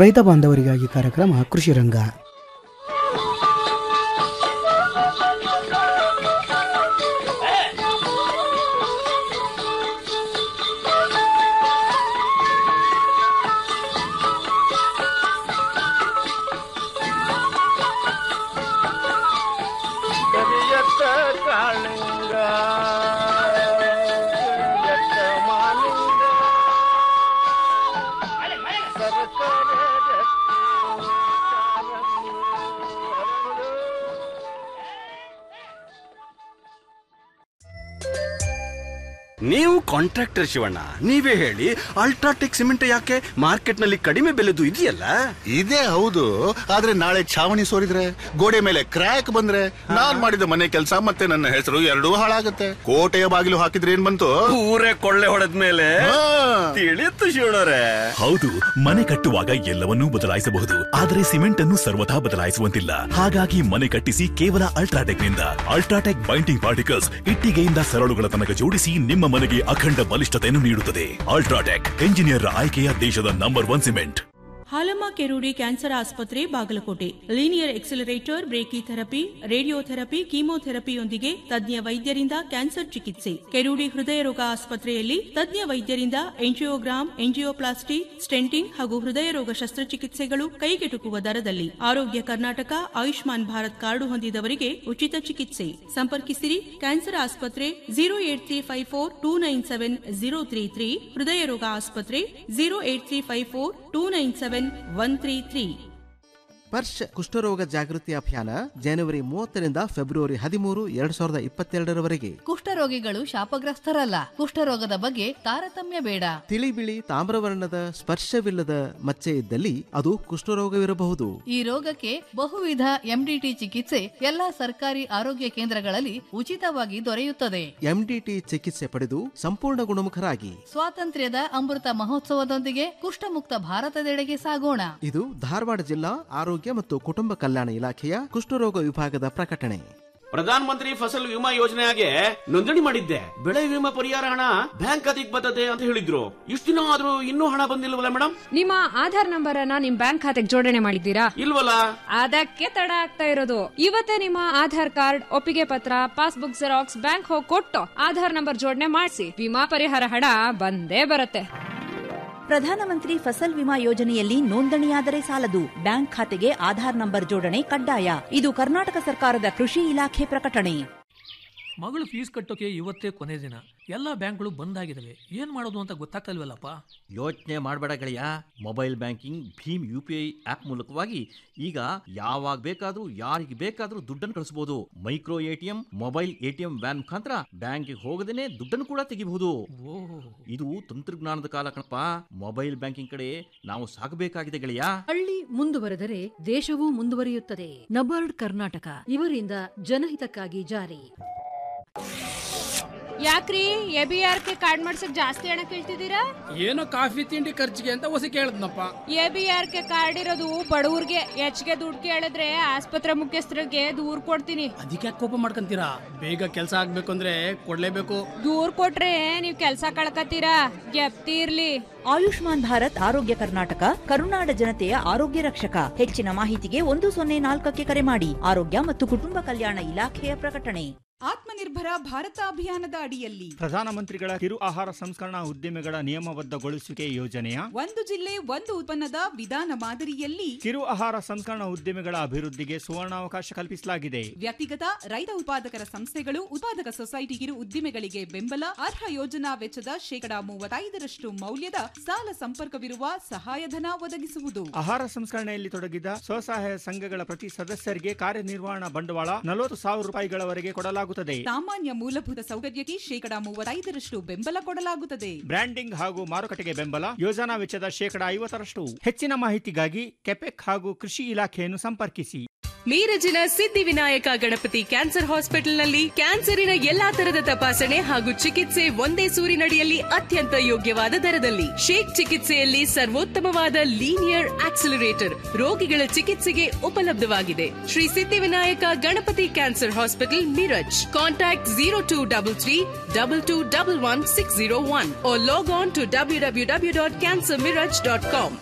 ರೈತ ಬಾಂಧವರಿಗಾಗಿ ಕಾರ್ಯಕ್ರಮ ಕೃಷಿ ರಂಗ ಕರಿಯತ್ತ ಕಾಳಿಂಗ ಕರಿಯತ್ತ ಮಾಲಿಂಗ ಸರಕಾರ ನೀವು ಕಾಂಟ್ರಾಕ್ಟರ್ ಶಿವಣ್ಣ ನೀವೇ ಹೇಳಿ ಅಲ್ಟ್ರಾಟೆಕ್ ಸಿಮೆಂಟ್ ಯಾಕೆ ಮಾರ್ಕೆಟ್ ನಲ್ಲಿ ಕಡಿಮೆ ಬೆಲೆದು ಇದೆಯಲ್ಲ ಇದೇ ಹೌದು ಆದ್ರೆ ನಾಳೆ ಛಾವಣಿ ಸೋರಿದ್ರೆ ಗೋಡೆ ಮೇಲೆ ಕ್ರ್ಯಾಕ್ ಬಂದ್ರೆ ನಾನ್ ಮಾಡಿದ ಮನೆ ಕೆಲಸ ಮತ್ತೆ ನನ್ನ ಹೆಸರು ಎರಡೂ ಹಾಳಾಗತ್ತೆ ಕೋಟೆಯ ಬಾಗಿಲು ಹಾಕಿದ್ರೆ ಏನ್ ಬಂತು ಊರೇ ಕೊಳ್ಳೆ ಹೊಡೆದ ಮೇಲೆ ಹಾ. ತಿಳಿಯುತ್ತು ಶಿವಣ್ಣರೇ ಹೌದು ಮನೆ ಕಟ್ಟುವಾಗ ಎಲ್ಲವನ್ನೂ ಬದಲಾಯಿಸಬಹುದು ಆದರೆ ಸಿಮೆಂಟ್ ಅನ್ನು ಸರ್ವಥಾ ಬದಲಾಯಿಸುವಂತಿಲ್ಲ ಹಾಗಾಗಿ ಮನೆ ಕಟ್ಟಿಸಿ ಕೇವಲ ಅಲ್ಟ್ರಾಟೆಕ್ ನಿಂದ ಅಲ್ಟ್ರಾಟೆಕ್ ಬೈಂಡಿಂಗ್ ಪಾರ್ಟಿಕಲ್ಸ್ ಇಟ್ಟಿಗೆಯಿಂದ ಸರಳುಗಳ ತನಕ ಜೋಡಿಸಿ ನಿಮ್ಮ ಮನೆಗೆ ಅಖಂಡ ಬಲಿಷ್ಠತೆಯನ್ನು ನೀಡುತ್ತದೆ ಅಲ್ಟ್ರಾಟೆಕ್ ಎಂಜಿನಿಯರ್ ಆಯ್ಕೆಯ ದೇಶದ number one cement Halamma Kerudi cancer ಆಸ್ಪತ್ರೆ Bagalkote linear accelerator brachytherapy radiotherapy ಕೀಮೋಥೆರಪಿಯೊಂದಿಗೆ ತಜ್ಞ ವೈದ್ಯರಿಂದ ಕ್ಯಾನ್ಸರ್ ಚಿಕಿತ್ಸೆ ಕೆರೂಡಿ ಹೃದಯ ರೋಗ ಆಸ್ಪತ್ರೆಯಲ್ಲಿ ತಜ್ಞ ವೈದ್ಯರಿಂದ ಎಂಜಿಯೋಗ್ರಾಮ್ ಎಂಜಿಯೋಪ್ಲಾಸ್ಟಿ ಸ್ಟೆಂಟಿಂಗ್ ಹಾಗೂ ಹೃದಯ ರೋಗ ಶಸ್ತ್ರಚಿಕಿತ್ಸೆಗಳು ಕೈಗೆಟುಕುವ ದರದಲ್ಲಿ ಆರೋಗ್ಯ ಕರ್ನಾಟಕ ಆಯುಷ್ಮಾನ್ ಭಾರತ್ ಕಾರ್ಡು ಹೊಂದಿದವರಿಗೆ ಉಚಿತ ಚಿಕಿತ್ಸೆ ಸಂಪರ್ಕಿಸಿರಿ ಕ್ಯಾನ್ಸರ್ ಆಸ್ಪತ್ರೆ zero eight three five four two nine seven zero three three ಹೃದಯ ರೋಗ ಆಸ್ಪತ್ರೆ zero eight three five four two nine seven one three three Sparsh ಕುಷ್ಠರೋಗ ಜಾಗೃತಿ ಅಭಿಯಾನ ಜನವರಿ ಮೂವತ್ತರಿಂದ ಫೆಬ್ರವರಿ ಹದಿಮೂರು ಎರಡ್ ಸಾವಿರದ ಇಪ್ಪತ್ತೆರಡರವರೆಗೆ ಕುಷ್ಠರೋಗಿಗಳು ಶಾಪಗ್ರಸ್ತರಲ್ಲ ಕುಷ್ಠರೋಗದ ಬಗ್ಗೆ ತಾರತಮ್ಯ ಬೇಡ ತಿಳಿ ಬಿಳಿ ತಾಮ್ರವರ್ಣದ ಸ್ಪರ್ಶವಿಲ್ಲದ ಮಚ್ಚೆ ಇದ್ದಲ್ಲಿ ಅದು ಕುಷ್ಠರೋಗವಿರಬಹುದು ಈ ರೋಗಕ್ಕೆ ಬಹುವಿಧ ಎಂಡಿಟಿ ಚಿಕಿತ್ಸೆ ಎಲ್ಲಾ ಸರ್ಕಾರಿ ಆರೋಗ್ಯ ಕೇಂದ್ರಗಳಲ್ಲಿ ಉಚಿತವಾಗಿ ದೊರೆಯುತ್ತದೆ ಎಂಡಿಟಿ ಚಿಕಿತ್ಸೆ ಪಡೆದು ಸಂಪೂರ್ಣ ಗುಣಮುಖರಾಗಿ ಸ್ವಾತಂತ್ರ್ಯದ ಅಮೃತ ಮಹೋತ್ಸವದೊಂದಿಗೆ ಕುಷ್ಠಮುಕ್ತ ಭಾರತದೆಡೆಗೆ ಸಾಗೋಣ ಇದು ಧಾರವಾಡ ಜಿಲ್ಲಾ ಆರೋಗ್ಯ ಮತ್ತು ಕುಟುಂಬ ಕಲ್ಯಾಣ ಇಲಾಖೆಯ ಕುಷ್ಠರೋಗ ವಿಭಾಗದ ಪ್ರಕಟಣೆ ಪ್ರಧಾನ ಮಂತ್ರಿ ಫಸಲ್ ವಿಮಾ ಯೋಜನೆಗೆ ನೋಂದಣಿ ಮಾಡಿದ್ದೆ ಬೆಳೆ ವಿಮಾ ಪರಿಹಾರ ಹಣ ಬ್ಯಾಂಕ್ ಖಾತೆಗೆ ಬರ್ತದೆ ಅಂತ ಹೇಳಿದ್ರು ಇಷ್ಟು ದಿನ ಆದ್ರೂ ಇನ್ನೂ ಹಣ ಬಂದಿಲ್ವಲ್ಲ ಮೇಡಮ್ ನಿಮ್ಮ ಆಧಾರ್ ನಂಬರ್ ಅನ್ನ ನಿಮ್ ಬ್ಯಾಂಕ್ ಖಾತೆಗೆ ಜೋಡಣೆ ಮಾಡಿದ್ದೀರಾ ಇಲ್ವಲ್ಲ ಅದಕ್ಕೆ ತಡ ಆಗ್ತಾ ಇರೋದು ಇವತ್ತೇ ನಿಮ್ಮ ಆಧಾರ್ ಕಾರ್ಡ್ ಒಪ್ಪಿಗೆ ಪತ್ರ ಪಾಸ್ಬುಕ್ ಜೆರಾಕ್ಸ್ ಬ್ಯಾಂಕ್ ಹೋಗಿ ಕೊಟ್ಟು ಆಧಾರ್ ನಂಬರ್ ಜೋಡಣೆ ಮಾಡಿಸಿ ವಿಮಾ ಪರಿಹಾರ ಹಣ ಬಂದೇ ಬರುತ್ತೆ ಪ್ರಧಾನಮಂತ್ರಿ ಫಸಲ್ ವಿಮಾ ಯೋಜನೆಯಲ್ಲಿ ನೋಂದಣಿಯಾದರೆ ಸಾಲದು ಬ್ಯಾಂಕ್ ಖಾತೆಗೆ ಆಧಾರ್ ನಂಬರ್ ಜೋಡಣೆ ಕಡ್ಡಾಯ ಇದು ಕರ್ನಾಟಕ ಸರ್ಕಾರದ ಕೃಷಿ ಇಲಾಖೆ ಪ್ರಕಟಣೆ ಮಗಳು ಫೀಸ್ ಕಟ್ಟೋಕೆ ಇವತ್ತೇ ಕೊನೆ ದಿನ ಎಲ್ಲ ಬ್ಯಾಂಕ್ಗಳು ಬಂದ್ ಆಗಿದಾವೆ ಏನ್ ಮಾಡೋದು ಅಂತ ಗೊತ್ತಾಗ್ತಲ್ವಲ್ಲಪ್ಪ ಯೋಚನೆ ಮಾಡಬೇಡ ಗೆಳೆಯ ಮೊಬೈಲ್ ಬ್ಯಾಂಕಿಂಗ್ ಭೀಮ್ ಯು ಪಿ ಐ ಆಪ್ ಮೂಲಕವಾಗಿ ಈಗ ಯಾವಾಗ ಬೇಕಾದ್ರೂ ಯಾರಿಗೆ ಬೇಕಾದ್ರೂ ದುಡ್ಡನ್ನು ಕಳಿಸಬಹುದು micro ATM mobile ATM van ಮುಖಾಂತರ ಬ್ಯಾಂಕಿಗೆ ಹೋಗದೇನೆ ದುಡ್ಡನ್ನು ಕೂಡ ತೆಗಿಬಹುದು ಇದು ತಂತ್ರಜ್ಞಾನದ ಕಾಲ ಕಣಪ್ಪ ಮೊಬೈಲ್ ಬ್ಯಾಂಕಿಂಗ್ ಕಡೆ ನಾವು ಸಾಗಬೇಕಾಗಿದೆ ಗೆಳೆಯ ಹಳ್ಳಿ ಮುಂದುವರೆದರೆ ದೇಶವೂ ಮುಂದುವರಿಯುತ್ತದೆ ನಬಾರ್ಡ್ ಕರ್ನಾಟಕ ಇವರಿಂದ ಜನಹಿತಕ್ಕಾಗಿ ಜಾರಿ ಯಾಕ್ರಿ A B R K card ಮಾಡ್ಸಕ್ ಜಾಸ್ತಿ ಹಣ ಕೇಳ್ತಿದ್ದೀರಾ ಏನೋ ಕಾಫಿ ತಿಂಡಿ ಖರ್ಚಿಗೆ ಅಂತ ಹೊಸ ಕೇಳದ್ನಪ್ಪ A B R K card ಇರೋದು ಬಡವ್ರಿಗೆ ಹೆಚ್ಚಿಗೆ ದುಡ್ಡು ಕೇಳಿದ್ರೆ ಆಸ್ಪತ್ರೆ ಮುಖ್ಯಸ್ಥರಿಗೆ ದೂರ್ ಕೊಡ್ತೀನಿ ಅದಕ್ಕೆ ಕೋಪ ಮಾಡ್ಕೊಂತೀರಾ ಬೇಗ ಕೆಲಸ ಆಗ್ಬೇಕು ಅಂದ್ರೆ ಕೊಡ್ಲೇಬೇಕು ದೂರ್ ಕೊಟ್ರೆ ನೀವ್ ಕೆಲ್ಸ ಕಳ್ಕತ್ತೀರಾ ಗೆಪ್ತಿ ಇರ್ಲಿ ಆಯುಷ್ಮಾನ್ ಭಾರತ್ ಆರೋಗ್ಯ ಕರ್ನಾಟಕ ಕರುನಾಡ ಜನತೆಯ ಆರೋಗ್ಯ ರಕ್ಷಕ ಹೆಚ್ಚಿನ ಮಾಹಿತಿಗೆ ಒಂದು ಸೊನ್ನೆ ನಾಲ್ಕಕ್ಕೆ ಕರೆ ಮಾಡಿ ಆರೋಗ್ಯ ಮತ್ತು ಕುಟುಂಬ ಕಲ್ಯಾಣ ಇಲಾಖೆಯ ಪ್ರಕಟಣೆ ಆತ್ಮನಿರ್ಭರ ಭಾರತ ಅಭಿಯಾನದ ಅಡಿಯಲ್ಲಿ ಪ್ರಧಾನಮಂತ್ರಿಗಳ ಕಿರು ಆಹಾರ ಸಂಸ್ಕರಣಾ ಉದ್ದಿಮೆಗಳ ನಿಯಮಬದ್ಧಗೊಳಿಸುವಿಕೆ ಯೋಜನೆಯ ಒಂದು ಜಿಲ್ಲೆ ಒಂದು ಉತ್ಪನ್ನದ ವಿಧಾನ ಮಾದರಿಯಲ್ಲಿ ಕಿರು ಆಹಾರ ಸಂಸ್ಕರಣಾ ಉದ್ದಿಮೆಗಳ ಅಭಿವೃದ್ಧಿಗೆ ಸುವರ್ಣಾವಕಾಶ ಕಲ್ಪಿಸಲಾಗಿದೆ ವ್ಯಕ್ತಿಗತ ರೈತ ಉತ್ಪಾದಕರ ಸಂಸ್ಥೆಗಳು ಉತ್ಪಾದಕ ಸೊಸೈಟಿ ಕಿರು ಉದ್ದಿಮೆಗಳಿಗೆ ಬೆಂಬಲ ಅರ್ಹ ಯೋಜನಾ ವೆಚ್ಚದ ಶೇಕಡಾ ಮೂವತ್ತೈದರಷ್ಟು ಮೌಲ್ಯದ ಸಾಲ ಸಂಪರ್ಕವಿರುವ ಸಹಾಯಧನ ಒದಗಿಸುವುದು ಆಹಾರ ಸಂಸ್ಕರಣೆಯಲ್ಲಿ ತೊಡಗಿದ ಸ್ವಸಹಾಯ ಸಂಘಗಳ ಪ್ರತಿ ಸದಸ್ಯರಿಗೆ ಕಾರ್ಯನಿರ್ವಹಣಾ ಬಂಡವಾಳ ನಲವತ್ತು ಸಾವಿರ ರೂಪಾಯಿಗಳವರೆಗೆ ಕೊಡಲಾಗುತ್ತದೆ ಸಾಮಾನ್ಯ ಮೂಲಭೂತ ಸೌಕರ್ಯಕ್ಕೆ ಶೇಕಡಾ ಮೂವತ್ತೈದರಷ್ಟು ಬೆಂಬಲ ಕೊಡಲಾಗುತ್ತದೆ ಬ್ರ್ಯಾಂಡಿಂಗ್ ಹಾಗೂ ಮಾರುಕಟ್ಟೆಗೆ ಬೆಂಬಲ ಯೋಜನಾ ವೆಚ್ಚದ ಶೇಕಡಾ ಐವತ್ತರಷ್ಟು ಹೆಚ್ಚಿನ ಮಾಹಿತಿಗಾಗಿ ಕೆಪೆಕ್ ಹಾಗೂ ಕೃಷಿ ಇಲಾಖೆಯನ್ನು ಸಂಪರ್ಕಿಸಿ ಮೀರಜಿನ ಸಿದ್ಧಿವಿನಾಯಕ ಗಣಪತಿ ಕ್ಯಾನ್ಸರ್ ಹಾಸ್ಪಿಟಲ್ನಲ್ಲಿ ಕ್ಯಾನ್ಸರಿನ ಎಲ್ಲಾ ತರದ ತಪಾಸಣೆ ಹಾಗೂ ಚಿಕಿತ್ಸೆ ಒಂದೇ ಸೂರಿನಡಿಯಲ್ಲಿ ಅತ್ಯಂತ ಯೋಗ್ಯವಾದ ದರದಲ್ಲಿ ಶೇಕ್ ಚಿಕಿತ್ಸೆಯಲ್ಲಿ ಸರ್ವೋತ್ತಮವಾದ ಲೀನಿಯರ್ ಆಕ್ಸಿಲರೇಟರ್ ರೋಗಿಗಳ ಚಿಕಿತ್ಸೆಗೆ ಉಪಲಬ್ಧವಾಗಿದೆ Shri Siddhivinayak Ganapati cancer hospital Miraj contact zero two double three double two double one six zero one log on to W W W dot cancer Miraj dot com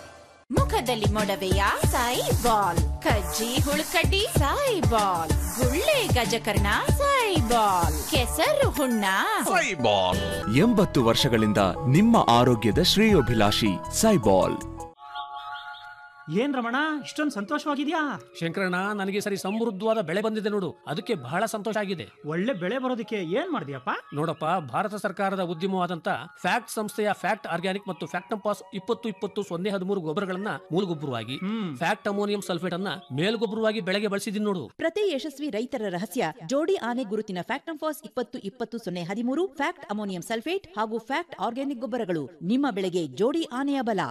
ಮುಖದಲ್ಲಿ ಮೊಡವೆಯ ಸಾಯಿ ಬಾಲ್ ಕಜ್ಜಿ ಹುಳುಕಡ್ಡಿ ಸಾಯಿ ಬಾಲ್ ಗುಳ್ಳೆ ಗಜಕರ್ಣ ಸಾಯಿ ಬಾಲ್ ಕೆಸರು ಹುಣ್ಣ ಎಂಬತ್ತು ವರ್ಷಗಳಿಂದ ನಿಮ್ಮ ಆರೋಗ್ಯದ ಶ್ರೇಯೋಭಿಲಾಷಿ ಸೈಬಾಲ್ ಏನ್ ರಮಣ ಇಷ್ಟೊಂದು ಸಂತೋಷವಾಗಿದ್ಯಾ ಶಂಕರಣ್ಣ ನನಗೆ ಈ ಸರಿ ಸಮೃದ್ಧವಾದ ಬೆಳೆ ಬಂದಿದೆ ನೋಡು ಅದಕ್ಕೆ ಬಹಳ ಸಂತೋಷ ಆಗಿದೆ ಒಳ್ಳೆ ಬೆಳೆ ಬರೋದಕ್ಕೆ ಏನ್ ಮಾಡಿದ್ಯಪ್ಪ ನೋಡಪ್ಪ ಭಾರತ ಸರ್ಕಾರದ ಉದ್ಯಮವಾದಂತ ಫ್ಯಾಕ್ಟ್ ಸಂಸ್ಥೆಯ ಫ್ಯಾಕ್ಟ್ ಆರ್ಗ್ಯಾನಿಕ್ ಮತ್ತು ಫ್ಯಾಕ್ಟಂಪಾಸ್ ಇಪ್ಪತ್ತು ಇಪ್ಪತ್ತು ಸೊನ್ನೆ ಹದಿಮೂರು ಗೊಬ್ಬರಗಳನ್ನ ಮೂಲಗೊಬ್ಬರವಾಗಿ ಫ್ಯಾಕ್ಟ್ ಅಮೋನಿಯಂ ಸಲ್ಫೇಟ್ ಅನ್ನ ಮೇಲ್ಗೊಬ್ಬರವಾಗಿ ಬೆಳೆಗೆ ಬಳಸಿದೀನಿ ನೋಡು ಪ್ರತಿ ಯಶಸ್ವಿ ರೈತರ ರಹಸ್ಯ ಜೋಡಿ ಆನೆ ಗುರುತಿನ ಫ್ಯಾಕ್ಟಂಫಾಸ್ ಇಪ್ಪತ್ತು ಇಪ್ಪತ್ತು ಸೊನ್ನೆ ಹದಿಮೂರು ಫ್ಯಾಕ್ಟ್ ಅಮೋನಿಯಂ ಸಲ್ಫೇಟ್ ಹಾಗೂ ಫ್ಯಾಕ್ಟ್ ಆರ್ಗ್ಯಾನಿಕ್ ಗೊಬ್ಬರಗಳು ನಿಮ್ಮ ಬೆಳೆಗೆ ಜೋಡಿ ಆನೆಯ ಬಲ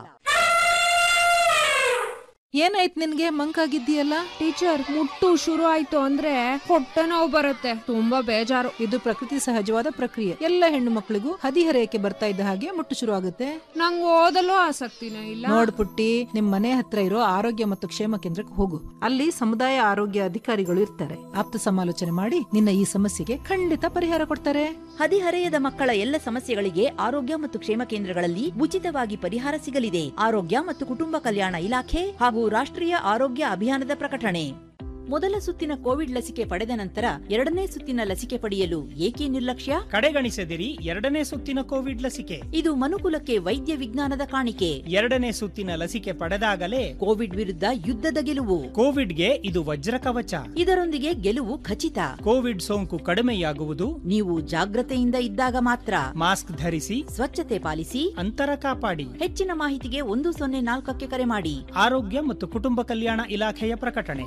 ಏನಾಯ್ತು ನಿನ್ಗೆ ಮಂಕಾಗಿದ್ದೀಯಲ್ಲ ಟೀಚರ್ ಮುಟ್ಟು ಶುರು ಆಯ್ತು ಅಂದ್ರೆ ಹೊಟ್ಟೆ ನೋವು ಬರುತ್ತೆ ತುಂಬಾ ಬೇಜಾರು ಇದು ಪ್ರಕೃತಿ ಸಹಜವಾದ ಪ್ರಕ್ರಿಯೆ ಎಲ್ಲ ಹೆಣ್ಣು ಮಕ್ಕಳಿಗೂ ಹದಿಹರೆಯಕ್ಕೆ ಬರ್ತಾ ಇದ್ದ ಹಾಗೆ ಮುಟ್ಟು ಶುರು ಆಗುತ್ತೆ ನಂಗೆ ಓದಲು ಆಸಕ್ತಿನೇ ಇಲ್ಲ ನೋಡ್ ಪುಟ್ಟಿ ನಿಮ್ ಮನೆ ಹತ್ರ ಇರೋ ಆರೋಗ್ಯ ಮತ್ತು ಕ್ಷೇಮ ಕೇಂದ್ರಕ್ಕೆ ಹೋಗು ಅಲ್ಲಿ ಸಮುದಾಯ ಆರೋಗ್ಯ ಅಧಿಕಾರಿಗಳು ಇರ್ತಾರೆ ಆಪ್ತ ಸಮಾಲೋಚನೆ ಮಾಡಿ ನಿನ್ನ ಈ ಸಮಸ್ಯೆಗೆ ಖಂಡಿತ ಪರಿಹಾರ ಕೊಡ್ತಾರೆ ಹದಿಹರೆಯದ ಮಕ್ಕಳ ಎಲ್ಲ ಸಮಸ್ಯೆಗಳಿಗೆ ಆರೋಗ್ಯ ಮತ್ತು ಕ್ಷೇಮ ಕೇಂದ್ರಗಳಲ್ಲಿ ಉಚಿತವಾಗಿ ಪರಿಹಾರ ಸಿಗಲಿದೆ ಆರೋಗ್ಯ ಮತ್ತು ಕುಟುಂಬ ಕಲ್ಯಾಣ ಇಲಾಖೆ ಹಾಗೂ ರಾಷ್ಟ್ರೀಯ ಆರೋಗ್ಯ ಅಭಿಯಾನದ ಪ್ರಕಟಣೆ ಮೊದಲ ಸುತ್ತಿನ ಕೋವಿಡ್ ಲಸಿಕೆ ಪಡೆದ ನಂತರ ಎರಡನೇ ಸುತ್ತಿನ ಲಸಿಕೆ ಪಡೆಯಲು ಏಕೆ ನಿರ್ಲಕ್ಷ್ಯ ಕಡೆಗಣಿಸದಿರಿ ಎರಡನೇ ಸುತ್ತಿನ ಕೋವಿಡ್ ಲಸಿಕೆ ಇದು ಮನುಕುಲಕ್ಕೆ ವೈದ್ಯ ವಿಜ್ಞಾನದ ಕಾಣಿಕೆ ಎರಡನೇ ಸುತ್ತಿನ ಲಸಿಕೆ ಪಡೆದಾಗಲೇ ಕೋವಿಡ್ ವಿರುದ್ಧ ಯುದ್ಧದ ಗೆಲುವು ಕೋವಿಡ್ಗೆ ಇದು ವಜ್ರ ಕವಚ ಇದರೊಂದಿಗೆ ಗೆಲುವು ಖಚಿತ ಕೋವಿಡ್ ಸೋಂಕು ಕಡಿಮೆಯಾಗುವುದು ನೀವು ಜಾಗ್ರತೆಯಿಂದ ಇದ್ದಾಗ ಮಾತ್ರ ಮಾಸ್ಕ್ ಧರಿಸಿ ಸ್ವಚ್ಛತೆ ಪಾಲಿಸಿ ಅಂತರ ಕಾಪಾಡಿ ಹೆಚ್ಚಿನ ಮಾಹಿತಿಗೆ ಒಂದು ಸೊನ್ನೆ ನಾಲ್ಕಕ್ಕೆ ಕರೆ ಮಾಡಿ ಆರೋಗ್ಯ ಮತ್ತು ಕುಟುಂಬ ಕಲ್ಯಾಣ ಇಲಾಖೆಯ ಪ್ರಕಟಣೆ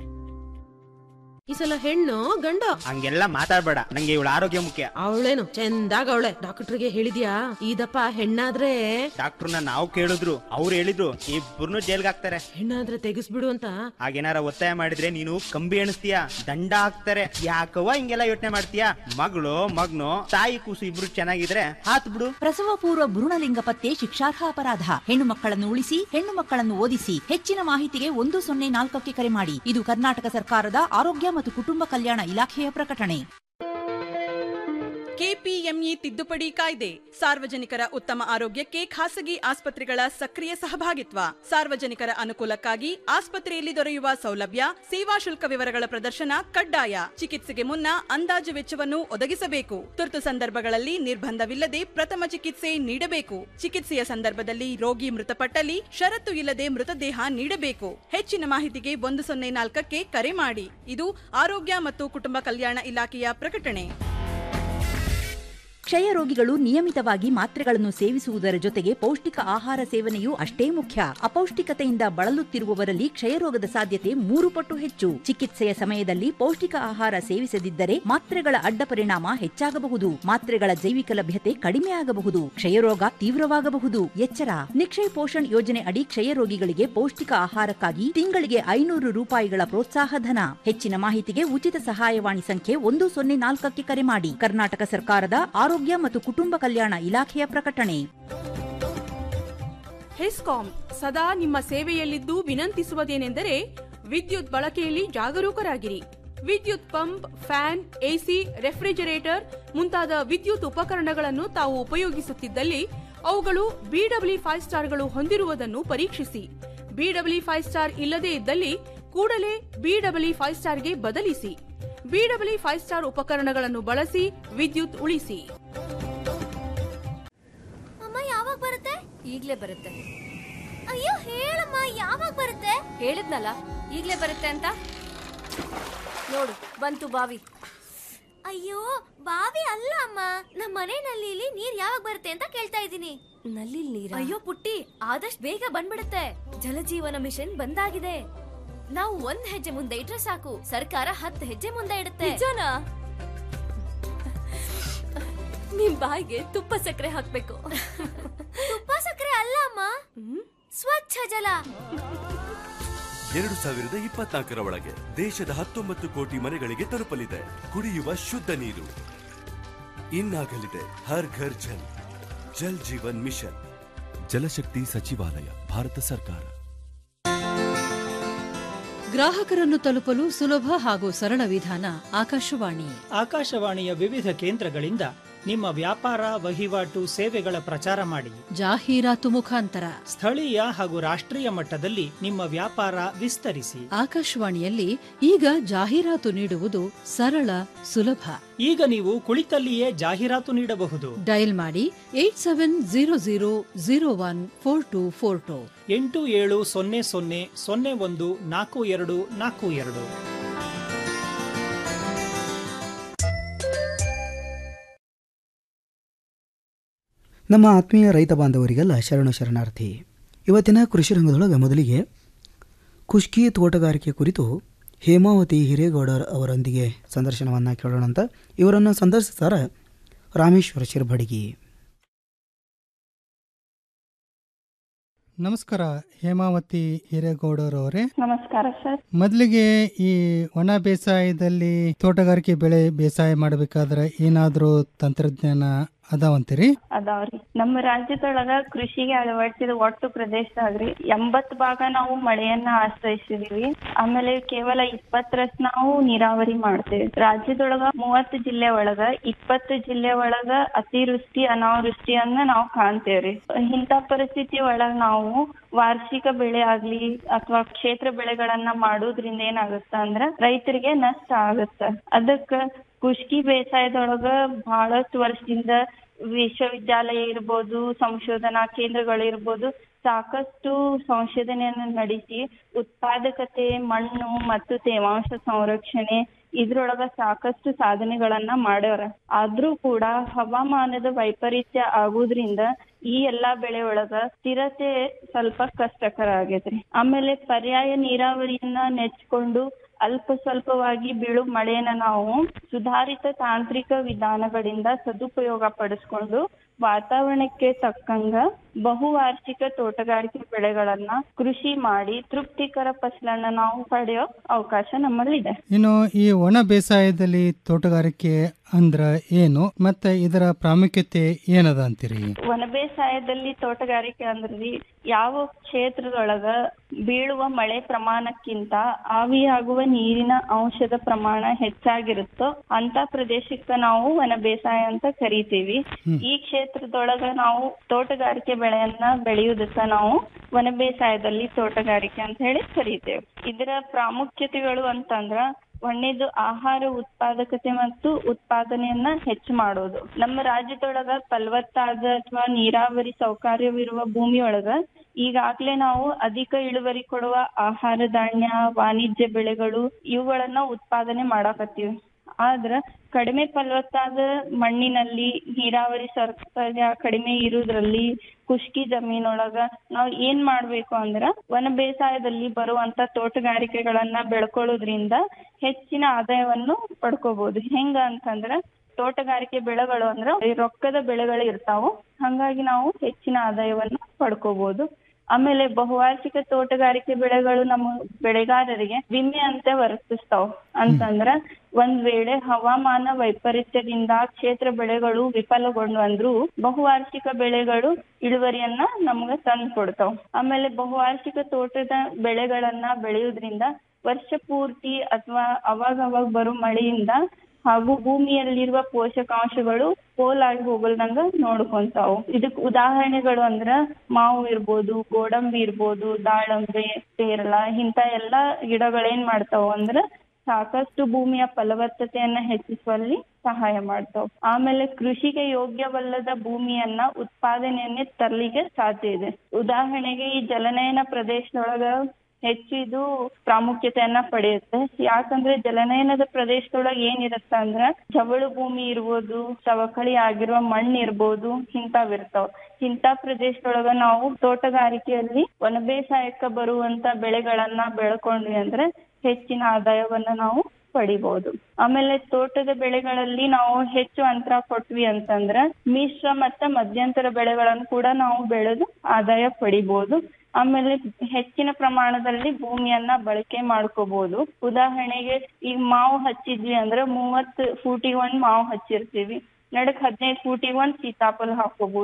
ಈ ಸಲ ಹೆಣ್ಣು ಗಂಡ ಹಂಗೆಲ್ಲ ಮಾತಾಡ್ಬೇಡ ನಂಗೆ ಇವಳ ಆರೋಗ್ಯ ಮುಖ್ಯ ಅವಳೇನು ಚಂದಾಗ ಅವಳೆ ಡಾಕ್ಟರ್ಗೆ ಹೇಳಿದ್ಯಾ ಇದಪ್ಪ ಹೆಣ್ಣಾದ್ರೆ ಡಾಕ್ಟರ್ನ ನಾವು ಕೇಳಿದ್ರು ಅವ್ರು ಹೇಳಿದ್ರು ಇಬ್ಬರನ್ನು ಜೈಲ್ಗೆ ಹಾಕ್ತಾರೆ ಹೆಣ್ಣಾದ್ರೆ ತೆಗಿಸ್ಬಿಡು ಅಂತ ಹಾಗೇನಾರ ಒತ್ತಾಯ ಮಾಡಿದ್ರೆ ನೀನು ಕಂಬಿ ಎಣಿಸ್ತೀಯ ದಂಡ ಹಾಕ್ತಾರೆ ಯಾಕವ್ವ ಹಿಂಗೆಲ್ಲ ಯೋಚನೆ ಮಾಡ್ತೀಯ ಮಗಳು ಮಗ್ನು ತಾಯಿ ಕೂಸು ಇಬ್ರು ಚೆನ್ನಾಗಿದ್ರೆ ಹಾತ್ ಬಿಡು ಪ್ರಸವ ಪೂರ್ವ ಭ್ರೂಣಲಿಂಗ ಪತ್ತೆ ಶಿಕ್ಷಾರ್ಹ ಅಪರಾಧ ಹೆಣ್ಣು ಮಕ್ಕಳನ್ನು ಉಳಿಸಿ ಹೆಣ್ಣು ಮಕ್ಕಳನ್ನು ಓದಿಸಿ ಹೆಚ್ಚಿನ ಮಾಹಿತಿಗೆ ಒಂದು ಸೊನ್ನೆ ನಾಲ್ಕಕ್ಕೆ ಕರೆ ಮಾಡಿ ಇದು ಕರ್ನಾಟಕ ಸರ್ಕಾರದ ಆರೋಗ್ಯ ಮತ್ತು ಕುಟುಂಬ ಕಲ್ಯಾಣ ಇಲಾಖೆಯ ಪ್ರಕಟಣೆ ಕೆಪಿಎಂಇ ತಿದ್ದುಪಡಿ ಕಾಯ್ದೆ ಸಾರ್ವಜನಿಕರ ಉತ್ತಮ ಆರೋಗ್ಯಕ್ಕೆ ಖಾಸಗಿ ಆಸ್ಪತ್ರೆಗಳ ಸಕ್ರಿಯ ಸಹಭಾಗಿತ್ವ ಸಾರ್ವಜನಿಕರ ಅನುಕೂಲಕ್ಕಾಗಿ ಆಸ್ಪತ್ರೆಯಲ್ಲಿ ದೊರೆಯುವ ಸೌಲಭ್ಯ ಸೇವಾ ಶುಲ್ಕ ವಿವರಗಳ ಪ್ರದರ್ಶನ ಕಡ್ಡಾಯ ಚಿಕಿತ್ಸೆಗೆ ಮುನ್ನ ಅಂದಾಜು ವೆಚ್ಚವನ್ನು ಒದಗಿಸಬೇಕು ತುರ್ತು ಸಂದರ್ಭಗಳಲ್ಲಿ ನಿರ್ಬಂಧವಿಲ್ಲದೆ ಪ್ರಥಮ ಚಿಕಿತ್ಸೆ ನೀಡಬೇಕು ಚಿಕಿತ್ಸೆಯ ಸಂದರ್ಭದಲ್ಲಿ ರೋಗಿ ಮೃತಪಟ್ಟಲ್ಲಿ ಷರತ್ತು ಇಲ್ಲದೆ ಮೃತದೇಹ ನೀಡಬೇಕು ಹೆಚ್ಚಿನ ಮಾಹಿತಿಗೆ ಒಂದು ಸೊನ್ನೆ ನಾಲ್ಕಕ್ಕೆ ಕರೆ ಮಾಡಿ ಇದು ಆರೋಗ್ಯ ಮತ್ತು ಕುಟುಂಬ ಕಲ್ಯಾಣ ಇಲಾಖೆಯ ಪ್ರಕಟಣೆ ಕ್ಷಯ ರೋಗಿಗಳು ನಿಯಮಿತವಾಗಿ ಮಾತ್ರೆಗಳನ್ನು ಸೇವಿಸುವುದರ ಜೊತೆಗೆ ಪೌಷ್ಟಿಕ ಆಹಾರ ಸೇವನೆಯೂ ಅಷ್ಟೇ ಮುಖ್ಯ ಅಪೌಷ್ಟಿಕತೆಯಿಂದ ಬಳಲುತ್ತಿರುವವರಲ್ಲಿ ಕ್ಷಯರೋಗದ ಸಾಧ್ಯತೆ ಮೂರು ಪಟ್ಟು ಹೆಚ್ಚು ಚಿಕಿತ್ಸೆಯ ಸಮಯದಲ್ಲಿ ಪೌಷ್ಟಿಕ ಆಹಾರ ಸೇವಿಸದಿದ್ದರೆ ಮಾತ್ರೆಗಳ ಅಡ್ಡ ಪರಿಣಾಮ ಹೆಚ್ಚಾಗಬಹುದು ಮಾತ್ರೆಗಳ ಜೈವಿಕ ಲಭ್ಯತೆ ಕಡಿಮೆ ಆಗಬಹುದು ಕ್ಷಯರೋಗ ತೀವ್ರವಾಗಬಹುದು ಎಚ್ಚರ ನಿಕ್ಷಯ್ ಪೋಷಣ್ ಯೋಜನೆ ಅಡಿ ಕ್ಷಯ ರೋಗಿಗಳಿಗೆ ಪೌಷ್ಟಿಕ ಆಹಾರಕ್ಕಾಗಿ ತಿಂಗಳಿಗೆ ಐನೂರು ರೂಪಾಯಿಗಳ ಪ್ರೋತ್ಸಾಹ ಧನ ಹೆಚ್ಚಿನ ಮಾಹಿತಿಗೆ ಉಚಿತ ಸಹಾಯವಾಣಿ ಸಂಖ್ಯೆ ಒಂದು ಸೊನ್ನೆ ನಾಲ್ಕಕ್ಕೆ ಕರೆ ಮಾಡಿ ಕರ್ನಾಟಕ ಸರ್ಕಾರದ ಆರೋಗ್ಯ ಮತ್ತು ಕುಟುಂಬ ಕಲ್ಯಾಣ ಇಲಾಖೆಯ ಪ್ರಕಟಣೆ ಹೆಸ್ಕಾಂ ಸದಾ ನಿಮ್ಮ ಸೇವೆಯಲ್ಲಿದ್ದು ವಿನಂತಿಸುವುದೇನೆಂದರೆ ವಿದ್ಯುತ್ ಬಳಕೆಯಲ್ಲಿ ಜಾಗರೂಕರಾಗಿರಿ ವಿದ್ಯುತ್ ಪಂಪ್ ಫ್ಯಾನ್ ಎಸಿ ರೆಫ್ರಿಜರೇಟರ್ ಮುಂತಾದ ವಿದ್ಯುತ್ ಉಪಕರಣಗಳನ್ನು ತಾವು ಉಪಯೋಗಿಸುತ್ತಿದ್ದಲ್ಲಿ ಅವುಗಳು ಬಿಡಬ್ಲ್ಯೂ ಫೈವ್ ಸ್ಟಾರ್ಗಳು ಹೊಂದಿರುವುದನ್ನು ಪರೀಕ್ಷಿಸಿ ಬಿಡಬ್ಲ್ಯೂ ಫೈವ್ ಸ್ಟಾರ್ ಇಲ್ಲದೇ ಇದ್ದಲ್ಲಿ ಕೂಡಲೇ ಬಿಡಬ್ಲ್ಯೂ ಫೈವ್ ಸ್ಟಾರ್ಗೆ ಬದಲಿಸಿ ಬಿಡಬ್ಲ್ಯೂ ಫೈವ್ ಸ್ಟಾರ್ ಉಪಕರಣಗಳನ್ನು ಬಳಸಿ ವಿದ್ಯುತ್ ಉಳಿಸಿ ಅಮ್ಮ ಯಾವಾಗ ಬರುತ್ತೆ ಈಗ್ಲೇ ಬರುತ್ತೆ ಅಯ್ಯೋ ಹೇಳಮ್ಮ ಯಾವಾಗ ಬರುತ್ತೆ ಹೇಳಿದ್ನಲ್ಲ ಈಗ್ಲೇ ಬರುತ್ತೆ ಅಂತ ನೋಡು ಬಂತು ಬಾವಿ ಅಯ್ಯೋ ಬಾವಿ ಅಲ್ಲ ಅಮ್ಮ ನಮ್ಮ ಮನೆ ನಲ್ಲಿಲಿ ನೀರ್ ಯಾವಾಗ ಬರುತ್ತೆ ಅಂತ ಕೇಳ್ತಾ ಇದ್ದೀನಿ ನಲ್ಲಿ ನೀರ ಅಯ್ಯೋ ಪುಟ್ಟಿ ಆದಷ್ಟು ಬೇಗ ಬಂದ್ಬಿಡುತ್ತೆ ಜಲಜೀವನ ಮಿಷನ್ ಬಂದಾಗಿದೆ ನಾವು ಒಂದ್ ಹೆಜ್ಜೆ ಮುಂದೆ ಇಟ್ರೆ ಸಾಕು ಸರ್ಕಾರ ಹತ್ತು ಹೆಜ್ಜೆ ಮುಂದೆ ಇಡುತ್ತೆ ನಿಜನಾ ನಿಮ್ ಬಾಯಿಗೆ ತುಪ್ಪ ಸಕ್ಕರೆ ಹಾಕ್ಬೇಕು ತುಪ್ಪ ಸಕ್ಕರೆ ಅಲ್ಲ ಅಮ್ಮ ಸ್ವಚ್ಛ ಜಲ ಎರಡು ಸಾವಿರದ ಇಪ್ಪತ್ನಾಲ್ಕರ ಒಳಗೆ ದೇಶದ ಹತ್ತೊಂಬತ್ತು ಕೋಟಿ ಮನೆಗಳಿಗೆ ತಲುಪಲಿದೆ ಕುಡಿಯುವ ಶುದ್ಧ ನೀರು ಇನ್ನಾಗಲಿದೆ ಹರ್ ಘರ್ ಜಲ್ ಜಲ್ ಜೀವನ್ ಮಿಷನ್ ಜಲಶಕ್ತಿ ಸಚಿವಾಲಯ ಭಾರತ ಸರ್ಕಾರ ಗ್ರಾಹಕರನ್ನು ತಲುಪಲು ಸುಲಭ ಹಾಗೂ ಸರಳ ವಿಧಾನ ಆಕಾಶವಾಣಿ ಆಕಾಶವಾಣಿಯ ವಿವಿಧ ಕೇಂದ್ರಗಳಿಂದ ನಿಮ್ಮ ವ್ಯಾಪಾರ ವಹಿವಾಟು ಸೇವೆಗಳ ಪ್ರಚಾರ ಮಾಡಿ ಜಾಹೀರಾತು ಮುಖಾಂತರ ಸ್ಥಳೀಯ ಹಾಗೂ ರಾಷ್ಟ್ರೀಯ ಮಟ್ಟದಲ್ಲಿ ನಿಮ್ಮ ವ್ಯಾಪಾರ ವಿಸ್ತರಿಸಿ ಆಕಾಶವಾಣಿಯಲ್ಲಿ ಈಗ ಜಾಹೀರಾತು ನೀಡುವುದು ಸರಳ ಸುಲಭ ಈಗ ನೀವು ಕುಳಿತಲ್ಲಿಯೇ ಜಾಹೀರಾತು ನೀಡಬಹುದು ಡಯಲ್ ಮಾಡಿ eight seven zero zero zero one four two four two ಎಂಟು ಏಳು ಸೊನ್ನೆ ಸೊನ್ನೆ ಸೊನ್ನೆ ಒಂದು ನಾಲ್ಕು ಎರಡು ನಾಲ್ಕು ಎರಡು ನಮ್ಮ ಆತ್ಮೀಯ ರೈತ ಬಾಂಧವರಿಗೆಲ್ಲ ಶರಣು ಶರಣಾರ್ಥಿ ಇವತ್ತಿನ ಕೃಷಿ ರಂಗದೊಳಗೆ ಮೊದಲಿಗೆ ಖುಷ್ಕಿ ತೋಟಗಾರಿಕೆ ಕುರಿತು ಹೇಮಾವತಿ ಹಿರೇಗೌಡರ್ ಅವರೊಂದಿಗೆ ಸಂದರ್ಶನವನ್ನು ಕೇಳೋಣ ಅಂತ ಇವರನ್ನು ಸಂದರ್ಶಿಸ್ತಾರೆ ರಾಮೇಶ್ವರ ಶಿರ್ಬಡಗಿ ನಮಸ್ಕಾರ ಹೇಮಾವತಿ ಹಿರೇಗೌಡರವರೇ ನಮಸ್ಕಾರ ಸರ್ ಮೊದಲಿಗೆ ಈ ಒಣ ಬೇಸಾಯದಲ್ಲಿ ತೋಟಗಾರಿಕೆ ಬೆಳೆ ಬೇಸಾಯ ಮಾಡಬೇಕಾದ್ರೆ ಏನಾದರೂ ತಂತ್ರಜ್ಞಾನ ಅದಾವಂತೀರಿ ಅದಾವ್ರಿ ನಮ್ಮ ರಾಜ್ಯದೊಳಗ ಕೃಷಿಗೆ ಅಳವಡಿಸಿದ ಒಟ್ಟು ಪ್ರದೇಶದಾಗ್ರಿ ಎಂಬತ್ ಭಾಗ ನಾವು ಮಳೆಯನ್ನ ಆಶ್ರಯಿಸಿದೀವಿ ಆಮೇಲೆ ಕೇವಲ ಇಪ್ಪತ್ತರಷ್ಟು ನಾವು ನೀರಾವರಿ ಮಾಡ್ತೇವೆ ರಾಜ್ಯದೊಳಗ ಮೂವತ್ತು ಜಿಲ್ಲೆ ಒಳಗ ಇಪ್ಪತ್ತು ಜಿಲ್ಲೆ ಒಳಗ ಅತಿವೃಷ್ಟಿ ಅನಾವೃಷ್ಟಿಯನ್ನ ನಾವು ಕಾಣ್ತೇವ್ರಿ ಇಂಥ ಪರಿಸ್ಥಿತಿ ಒಳಗ ನಾವು ವಾರ್ಷಿಕ ಬೆಳೆ ಆಗ್ಲಿ ಅಥವಾ ಕ್ಷೇತ್ರ ಬೆಳೆಗಳನ್ನ ಮಾಡೋದ್ರಿಂದ ಏನಾಗುತ್ತ ಅಂದ್ರ ರೈತರಿಗೆ ನಷ್ಟ ಆಗುತ್ತ ಅದಕ್ಕ ಕುಷ್ಕಿ ಬೇಸಾಯದೊಳಗ ಬಹಳಷ್ಟು ವರ್ಷದಿಂದ ವಿಶ್ವವಿದ್ಯಾಲಯ ಇರ್ಬೋದು ಸಂಶೋಧನಾ ಕೇಂದ್ರಗಳಿರ್ಬೋದು ಸಾಕಷ್ಟು ಸಂಶೋಧನೆಯನ್ನು ನಡೆಸಿ ಉತ್ಪಾದಕತೆ ಮಣ್ಣು ಮತ್ತು ತೇವಾಂಶ ಸಂರಕ್ಷಣೆ ಇದ್ರೊಳಗ ಸಾಕಷ್ಟು ಸಾಧನೆಗಳನ್ನ ಮಾಡ್ಯಾರ ಆದ್ರೂ ಕೂಡ ಹವಾಮಾನದ ವೈಪರೀತ್ಯ ಆಗೋದ್ರಿಂದ ಈ ಎಲ್ಲಾ ಬೆಳೆ ಒಳಗ ಸ್ಥಿರತೆ ಸ್ವಲ್ಪ ಕಷ್ಟಕರ ಆಗೈತ್ರಿ ಆಮೇಲೆ ಪರ್ಯಾಯ ನೀರಾವರಿಯನ್ನ ನೆಚ್ಕೊಂಡು ಅಲ್ಪ ಸ್ವಲ್ಪವಾಗಿ ಬೀಳು ಮಳೆಯನ್ನ ನಾವು ಸುಧಾರಿತ ತಾಂತ್ರಿಕ ವಿಧಾನಗಳಿಂದ ಸದುಪಯೋಗ ಪಡಿಸ್ಕೊಂಡು ವಾತಾವರಣಕ್ಕೆ ತಕ್ಕಂಗ ಬಹುವಾರ್ಷಿಕ ತೋಟಗಾರಿಕೆ ಬೆಳೆಗಳನ್ನ ಕೃಷಿ ಮಾಡಿ ತೃಪ್ತಿಕರ ಫಸಲನ್ನ ನಾವು ಪಡೆಯೋ ಅವಕಾಶ ನಮ್ಮಲ್ಲಿದೆ ಇನ್ನು ಈ ಒಣ ಬೇಸಾಯದಲ್ಲಿ ತೋಟಗಾರಿಕೆ ಅಂದ್ರ ಏನು ಮತ್ತೆ ಇದರ ಪ್ರಾಮುಖ್ಯತೆ ಏನದ ಅಂತೀರಿ ವನ ಬೇಸಾಯದಲ್ಲಿ ತೋಟಗಾರಿಕೆ ಅಂದ್ರಿ ಯಾವ ಕ್ಷೇತ್ರದೊಳಗ ಬೀಳುವ ಮಳೆ ಪ್ರಮಾಣಕ್ಕಿಂತ ಆವಿಯಾಗುವ ನೀರಿನ ಅಂಶದ ಪ್ರಮಾಣ ಹೆಚ್ಚಾಗಿರುತ್ತೋ ಅಂತ ಪ್ರದೇಶಕ್ಕ ನಾವು ವನ ಬೇಸಾಯ ಅಂತ ಕರಿತೀವಿ ಈ ಕ್ಷೇತ್ರದೊಳಗ ನಾವು ತೋಟಗಾರಿಕೆ ಬೆಳೆಯನ್ನ ಬೆಳೆಯುವುದಕ್ಕ ನಾವು ವನ ಬೇಸಾಯದಲ್ಲಿ ತೋಟಗಾರಿಕೆ ಅಂತ ಹೇಳಿ ಕರಿತೇವೆ ಇದರ ಪ್ರಾಮುಖ್ಯತೆಗಳು ಅಂತಂದ್ರ ಒಂದೇದು ಆಹಾರ ಉತ್ಪಾದಕತೆ ಮತ್ತು ಉತ್ಪಾದನೆಯನ್ನ ಹೆಚ್ಚು ಮಾಡೋದು ನಮ್ಮ ರಾಜ್ಯದೊಳಗ ಫಲವತ್ತಾದ ಅಥವಾ ನೀರಾವರಿ ಸೌಕರ್ಯವಿರುವ ಭೂಮಿಯೊಳಗ ಈಗಾಗ್ಲೇ ನಾವು ಅಧಿಕ ಇಳುವರಿ ಕೊಡುವ ಆಹಾರ ಧಾನ್ಯ ವಾಣಿಜ್ಯ ಬೆಳೆಗಳು ಇವುಗಳನ್ನ ಉತ್ಪಾದನೆ ಮಾಡಾಕತ್ತೀವಿ ಆದ್ರ ಕಡಿಮೆ ಫಲವತ್ತಾದ ಮಣ್ಣಿನಲ್ಲಿ ನೀರಾವರಿ ಸೌಕರ್ಯ ಕಡಿಮೆ ಇರುವುದ್ರಲ್ಲಿ ಖುಷ್ಕಿ ಜಮೀನೊಳಗ ನಾವ್ ಏನ್ ಮಾಡ್ಬೇಕು ಅಂದ್ರ ವನ ಬೇಸಾಯದಲ್ಲಿ ಬರುವಂತ ತೋಟಗಾರಿಕೆಗಳನ್ನ ಬೆಳ್ಕೊಳ್ಳೋದ್ರಿಂದ ಹೆಚ್ಚಿನ ಆದಾಯವನ್ನು ಪಡ್ಕೋಬಹುದು ಹೆಂಗ ಅಂತಂದ್ರ ತೋಟಗಾರಿಕೆ ಬೆಳೆಗಳು ಅಂದ್ರ ಈ ರೊಕ್ಕದ ಬೆಳೆಗಳು ಇರ್ತಾವು ಹಂಗಾಗಿ ನಾವು ಹೆಚ್ಚಿನ ಆದಾಯವನ್ನ ಪಡ್ಕೋಬಹುದು ಆಮೇಲೆ ಬಹುವಾರ್ಷಿಕ ತೋಟಗಾರಿಕೆ ಬೆಳೆಗಳು ನಮ್ಮ ಬೆಳೆಗಾರರಿಗೆ ವಿಮೆ ಅಂತ ವರ್ತಿಸ್ತಾವ ಅಂತಂದ್ರ ಒಂದ್ ವೇಳೆ ಹವಾಮಾನ ವೈಪರೀತ್ಯದಿಂದ ಕ್ಷೇತ್ರ ಬೆಳೆಗಳು ವಿಫಲಗೊಂಡು ಅಂದ್ರು ಬಹುವಾರ್ಷಿಕ ಬೆಳೆಗಳು ಇಳುವರಿಯನ್ನ ನಮ್ಗ ತಂದು ಕೊಡ್ತಾವ ಆಮೇಲೆ ಬಹುವಾರ್ಷಿಕ ತೋಟದ ಬೆಳೆಗಳನ್ನ ಬೆಳೆಯೋದ್ರಿಂದ ವರ್ಷ ಪೂರ್ತಿ ಅಥವಾ ಅವಾಗ ಅವಾಗ ಬರೋ ಮಳೆಯಿಂದ ಹಾಗೂ ಭೂಮಿಯಲ್ಲಿರುವ ಪೋಷಕಾಂಶಗಳು ಪೋಲಾಗಿ ಹೋಗಲ್ದಂಗ ನೋಡ್ಕೊಂತಾವು ಇದಕ್ ಉದಾಹರಣೆಗಳು ಅಂದ್ರ ಮಾವು ಇರ್ಬೋದು ಗೋಡಂಬಿ ಇರ್ಬೋದು ದಾಳಂಬೆ ಪೇರಲ ಇಂತ ಎಲ್ಲಾ ಗಿಡಗಳೇನ್ ಮಾಡ್ತಾವ ಅಂದ್ರ ಸಾಕಷ್ಟು ಭೂಮಿಯ ಫಲವತ್ತತೆಯನ್ನ ಹೆಚ್ಚಿಸುವಲ್ಲಿ ಸಹಾಯ ಮಾಡ್ತಾವ ಆಮೇಲೆ ಕೃಷಿಗೆ ಯೋಗ್ಯವಲ್ಲದ ಭೂಮಿಯನ್ನ ಉತ್ಪಾದನೆಯನ್ನೇ ತರಲಿಕ್ಕೆ ಸಾಧ್ಯ ಇದೆ ಉದಾಹರಣೆಗೆ ಈ ಜಲನಯನ ಪ್ರದೇಶದೊಳಗ ಹೆಚ್ಚು ಇದು ಪ್ರಾಮುಖ್ಯತೆಯನ್ನ ಪಡೆಯುತ್ತೆ ಯಾಕಂದ್ರೆ ಜಲನಯನದ ಪ್ರದೇಶದೊಳಗ ಏನಿರತ್ತ ಅಂದ್ರ ಜವಳು ಭೂಮಿ ಇರ್ಬೋದು ಸವಕಳಿ ಆಗಿರುವ ಮಣ್ಣು ಇರ್ಬೋದು ಇಂತಾವಿರ್ತಾವ ಇಂತ ಪ್ರದೇಶದೊಳಗ ನಾವು ತೋಟಗಾರಿಕೆಯಲ್ಲಿ ವನ ಬೇಸಾಯಕ್ಕ ಬರುವಂತ ಬೆಳೆಗಳನ್ನ ಬೆಳ್ಕೊಂಡ್ವಿ ಅಂದ್ರೆ ಹೆಚ್ಚಿನ ಆದಾಯವನ್ನ ನಾವು ಪಡಿಬಹುದು ಆಮೇಲೆ ತೋಟದ ಬೆಳೆಗಳಲ್ಲಿ ನಾವು ಹೆಚ್ಚು ಅಂತರ ಕೊಟ್ವಿ ಅಂತಂದ್ರ ಮಿಶ್ರ ಮತ್ತ ಮಧ್ಯಂತರ ಬೆಳೆಗಳನ್ನು ಕೂಡ ನಾವು ಬೆಳೆದು ಆದಾಯ ಪಡಿಬಹುದು ಆಮೇಲೆ ಹೆಚ್ಚಿನ ಪ್ರಮಾಣದಲ್ಲಿ ಭೂಮಿಯನ್ನ ಬಳಕೆ ಮಾಡ್ಕೋಬಹುದು ಉದಾಹರಣೆಗೆ ಈಗ ಮಾವು ಹಚ್ಚಿದ್ವಿ ಅಂದ್ರೆ ಮೂವತ್ ಫೂಟಿಗೆ ಒಂದ್ ಮಾವು ಹಚ್ಚಿರ್ತೀವಿ ನಡಕ್ ಹದಿನೈದು ಫೂಟಿಗೆ ಒಂದ್ ಸೀತಾಫಲ ಹಾಕೋಬಹುದು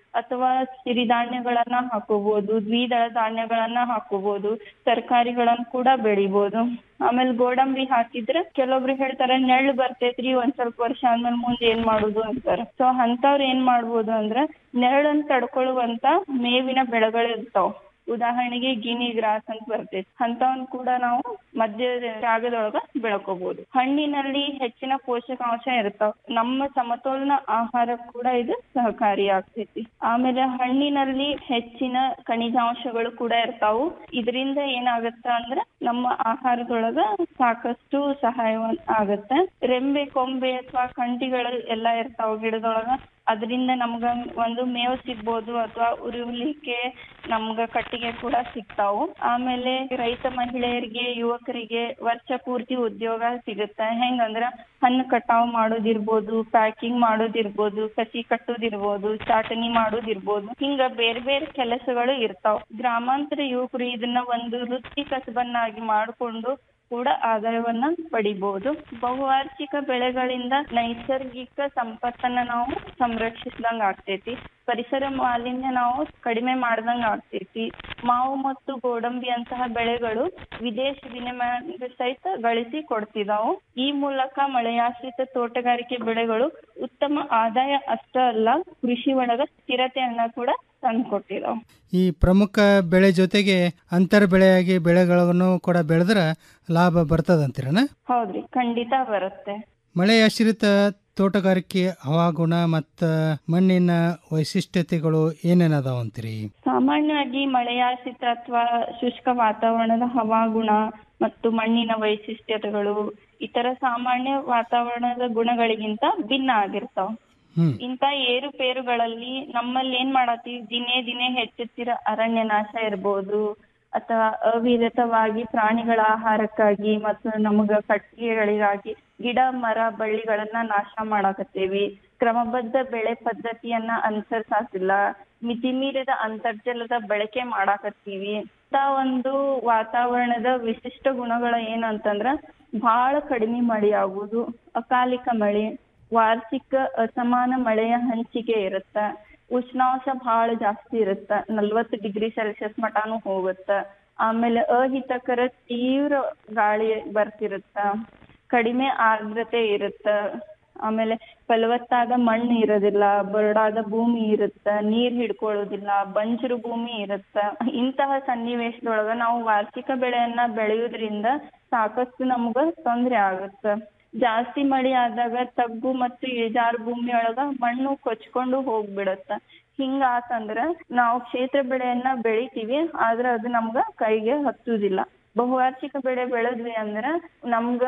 ಅಥವಾ ಸಿರಿಧಾನ್ಯಗಳನ್ನ ಹಾಕೋಬಹುದು ದ್ವಿದಳ ಧಾನ್ಯಗಳನ್ನ ಹಾಕೋಬಹುದು ತರಕಾರಿಗಳನ್ನ ಕೂಡ ಬೆಳಿಬಹುದು ಆಮೇಲೆ ಗೋಡಂಬಿ ಹಾಕಿದ್ರೆ ಕೆಲವೊಬ್ರು ಹೇಳ್ತಾರೆ ನೆರಳು ಬರ್ತೈತ್ರಿ ಒಂದ್ ಸ್ವಲ್ಪ ವರ್ಷ ಆದ್ಮೇಲೆ ಮುಂದೆ ಏನ್ ಮಾಡುದು ಅಂತಾರ ಸೊ ಅಂತವ್ರ ಏನ್ ಮಾಡ್ಬೋದು ಅಂದ್ರ ನೆರಳನ್ನ ತಡ್ಕೊಳ್ಳುವಂತ ಮೇವಿನ ಬೆಳೆಗಳು ಇರ್ತಾವ ಉದಾಹರಣೆಗೆ ಗಿನಿ ಗ್ರಾಸ್ ಅಂತ ಬರ್ತೈತಿ ಅಂತವನ್ ಕೂಡ ನಾವು ಮಧ್ಯ ಜಾಗದೊಳಗ ಬೆಳ್ಕೋಬಹುದು ಹಣ್ಣಿನಲ್ಲಿ ಹೆಚ್ಚಿನ ಪೋಷಕಾಂಶ ಇರ್ತಾವ ನಮ್ಮ ಸಮತೋಲನ ಆಹಾರ ಕೂಡ ಇದು ಸಹಕಾರಿ ಆಗ್ತೈತಿ ಆಮೇಲೆ ಹಣ್ಣಿನಲ್ಲಿ ಹೆಚ್ಚಿನ ಖನಿಜಾಂಶಗಳು ಕೂಡ ಇರ್ತಾವು ಇದರಿಂದ ಏನಾಗತ್ತ ಅಂದ್ರ ನಮ್ಮ ಆಹಾರದೊಳಗ ಸಾಕಷ್ಟು ಸಹಾಯ ಆಗತ್ತೆ ರೆಂಬೆ ಕೊಂಬೆ ಅಥವಾ ಕಂಟಿಗಳು ಎಲ್ಲಾ ಇರ್ತಾವ ಗಿಡದೊಳಗ ಅದರಿಂದ ನಮ್ಗ ಒಂದು ಮೇವು ಸಿಗ್ಬೋದು ಅಥವಾ ಉರುವಲಿಕ್ಕೆ ನಮ್ಗ ಕಟ್ಟಿಗೆ ಕೂಡ ಸಿಗ್ತಾವು ಆಮೇಲೆ ರೈತ ಮಹಿಳೆಯರಿಗೆ ಯುವಕರಿಗೆ ವರ್ಷ ಪೂರ್ತಿ ಉದ್ಯೋಗ ಸಿಗುತ್ತೆ ಹೆಂಗಂದ್ರ ಹಣ್ಣು ಕಟಾವ್ ಮಾಡೋದಿರ್ಬೋದು ಪ್ಯಾಕಿಂಗ್ ಮಾಡೋದಿರ್ಬೋದು ಕಸಿ ಕಟ್ಟೋದಿರ್ಬೋದು ಚಾಟನಿ ಮಾಡೋದಿರ್ಬೋದು ಹಿಂಗ ಬೇರೆ ಬೇರೆ ಕೆಲಸಗಳು ಇರ್ತಾವ್ ಗ್ರಾಮಾಂತರ ಯುವಕರು ಇದನ್ನ ಒಂದು ವೃತ್ತಿ ಕಸಬನ್ನಾಗಿ ಮಾಡ್ಕೊಂಡು ಕೂಡ ಆದಾಯವನ್ನ ಪಡಿಬಹುದು ಬಹುವಾರ್ಷಿಕ ಬೆಳೆಗಳಿಂದ ನೈಸರ್ಗಿಕ ಸಂಪತ್ತನ್ನ ನಾವು ಸಂರಕ್ಷಿಸಿದಂಗ ಆಗ್ತೈತಿ ಪರಿಸರ ಮಾಲಿನ್ಯ ನಾವು ಕಡಿಮೆ ಮಾಡ್ದಂಗ ಆಗ್ತೈತಿ ಮಾವು ಮತ್ತು ಗೋಡಂಬಿ ಅಂತಹ ಬೆಳೆಗಳು ವಿದೇಶ ವಿನಿಮಯ ಸಹಿತ ಗಳಿಸಿ ಕೊಡ್ತಿದಾವು ಈ ಮೂಲಕ ಮಳೆಯಾಶ್ರಿತ ತೋಟಗಾರಿಕೆ ಬೆಳೆಗಳು ಉತ್ತಮ ಆದಾಯ ಅಷ್ಟ ಅಲ್ಲ ಕೃಷಿ ಒಳಗ ಸ್ಥಿರತೆಯನ್ನ ಕೂಡ ತಂದ್ಕೊಟ್ಟಿದಾವ್ ಈ ಪ್ರಮುಖ ಬೆಳೆ ಜೊತೆಗೆ ಅಂತರ ಬೆಳೆಯಾಗಿ ಬೆಳೆಗಳನ್ನು ಕೂಡ ಬೆಳೆದ್ರ ಲಾಭ ಬರ್ತದಂತೀರನ ಹೌದ್ರಿ ಖಂಡಿತ ಬರುತ್ತೆ ಮಳೆಯಾಶ್ರಿತ ತೋಟಗಾರಿಕೆ ಹವಾಗುಣ ಮತ್ತ ಮಣ್ಣಿನ ವೈಶಿಷ್ಟ್ಯತೆಗಳು ಏನೇನದಾವ ಅಂತೀರಿ ಸಾಮಾನ್ಯವಾಗಿ ಮಳೆಯಾಶ್ರಿತ ಅಥವಾ ಶುಷ್ಕ ವಾತಾವರಣದ ಹವಾಗುಣ ಮತ್ತು ಮಣ್ಣಿನ ವೈಶಿಷ್ಟ್ಯತೆಗಳು ಇತರ ಸಾಮಾನ್ಯ ವಾತಾವರಣದ ಗುಣಗಳಿಗಿಂತ ಭಿನ್ನ ಆಗಿರ್ತಾವ ಇಂತ ಏರುಪೇರುಗಳಲ್ಲಿ ನಮ್ಮಲ್ಲಿ ಏನ್ ಮಾಡತ್ತೀವಿ ದಿನೇ ದಿನೇ ಹೆಚ್ಚುತ್ತಿರೋ ಅರಣ್ಯ ನಾಶ ಇರ್ಬೋದು ಅಥವಾ ಅವಿರತವಾಗಿ ಪ್ರಾಣಿಗಳ ಆಹಾರಕ್ಕಾಗಿ ಮತ್ತು ನಮಗ ಕಟ್ಟಿಗೆಗಳಿಗಾಗಿ ಗಿಡ ಮರ ಬಳ್ಳಿಗಳನ್ನ ನಾಶ ಮಾಡಾಕತ್ತೇವಿ ಕ್ರಮಬದ್ಧ ಬೆಳೆ ಪದ್ಧತಿಯನ್ನ ಅನುಸರಿಸಾತಿಲ್ಲ ಮಿತಿಮೀರಿದ ಅಂತರ್ಜಲದ ಬಳಕೆ ಮಾಡಾಕತ್ತೀವಿ ಇಂತ ಒಂದು ವಾತಾವರಣದ ವಿಶಿಷ್ಟ ಗುಣಗಳ ಏನಂತಂದ್ರ ಬಹಳ ಕಡಿಮೆ ಮಳೆ ಆಗುದು ಅಕಾಲಿಕ ಮಳೆ ವಾರ್ಷಿಕ ಅಸಮಾನ ಮಳೆಯ ಹಂಚಿಕೆ ಇರುತ್ತ ಉಷ್ಣಾಂಶ ಬಹಳ ಜಾಸ್ತಿ ಇರುತ್ತ ನಲ್ವತ್ತು ಡಿಗ್ರಿ ಸೆಲ್ಸಿಯಸ್ ಮಟಾನು ಹೋಗುತ್ತ ಆಮೇಲೆ ಅಹಿತಕರ ತೀವ್ರ ಗಾಳಿ ಬರ್ತಿರುತ್ತ ಕಡಿಮೆ ಆರ್ದ್ರತೆ ಇರುತ್ತ ಆಮೇಲೆ ಫಲವತ್ತಾದ ಮಣ್ಣು ಇರೋದಿಲ್ಲ ಬರಡಾದ ಭೂಮಿ ಇರುತ್ತ ನೀರ್ ಹಿಡ್ಕೊಳ್ಳೋದಿಲ್ಲ ಬಂಜರು ಭೂಮಿ ಇರುತ್ತ ಇಂತಹ ಸನ್ನಿವೇಶದೊಳಗ ನಾವು ವಾರ್ಷಿಕ ಬೆಳೆಯನ್ನ ಬೆಳೆಯೋದ್ರಿಂದ ಸಾಕಷ್ಟು ನಮ್ಗ ತೊಂದ್ರೆ ಆಗುತ್ತ ಜಾಸ್ತಿ ಮಳಿ ಆದಾಗ ತಗ್ಗು ಮತ್ತು ಇಳಿಜಾರು ಭೂಮಿಯೊಳಗ ಮಣ್ಣು ಕೊಚ್ಕೊಂಡು ಹೋಗ್ಬಿಡತ್ತ ಹಿಂಗ ಆತಂದ್ರ ನಾವು ಕ್ಷೇತ್ರ ಬೆಳೆಯನ್ನ ಬೆಳಿತೀವಿ ಆದ್ರ ಅದು ನಮ್ಗ ಕೈಗೆ ಹತ್ತುದಿಲ್ಲ ಬಹುವಾರ್ಷಿಕ ಬೆಳೆ ಬೆಳೆದ್ವಿ ಅಂದ್ರ ನಮ್ಗ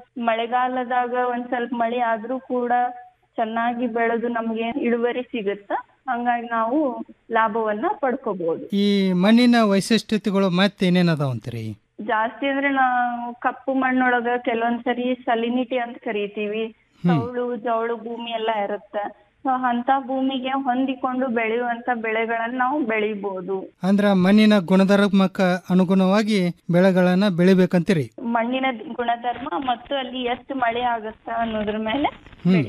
ಮಳೆಗಾಲದಾಗ ಒಂದ್ ಸ್ವಲ್ಪ ಮಳಿ ಆದ್ರೂ ಕೂಡ ಚೆನ್ನಾಗಿ ಬೆಳೆದು ನಮ್ಗೆ ಇಳುವರಿ ಸಿಗುತ್ತ ಹಂಗಾಗಿ ನಾವು ಲಾಭವನ್ನ ಪಡ್ಕೋಬಹುದು ಈ ಮಣ್ಣಿನ ವೈಶಿಷ್ಟ್ಯತೆಗಳು ಮತ್ತೆ ಏನೇನದಾವ ಅಂತೀರಿ ಜಾಸ್ತಿ ಅಂದ್ರೆ ನಾವು ಕಪ್ಪು ಮಣ್ಣೊಳಗ ಕೆಲವೊಂದ್ಸರಿ ಸಲಿನಿಟಿ ಅಂತ ಕರಿತೀವಿ ಸೌಳು ಜೌಳು ಭೂಮಿ ಎಲ್ಲ ಇರುತ್ತೆ ಸೊ ಅಂತ ಭೂಮಿಗೆ ಹೊಂದಿಕೊಂಡು ಬೆಳೆಯುವಂತ ಬೆಳೆಗಳನ್ನ ನಾವು ಬೆಳಿಬಹುದು ಅಂದ್ರ ಮಣ್ಣಿನ ಗುಣಧರ್ಮಕ್ಕ ಅನುಗುಣವಾಗಿ ಬೆಳೆಗಳನ್ನ ಬೆಳಿಬೇಕಂತೀರಿ ಮಣ್ಣಿನ ಗುಣಧರ್ಮ ಮತ್ತು ಅಲ್ಲಿ ಎಷ್ಟು ಮಳೆ ಆಗುತ್ತ ಅನ್ನೋದ್ರ ಮೇಲೆ ಹ್ಮ್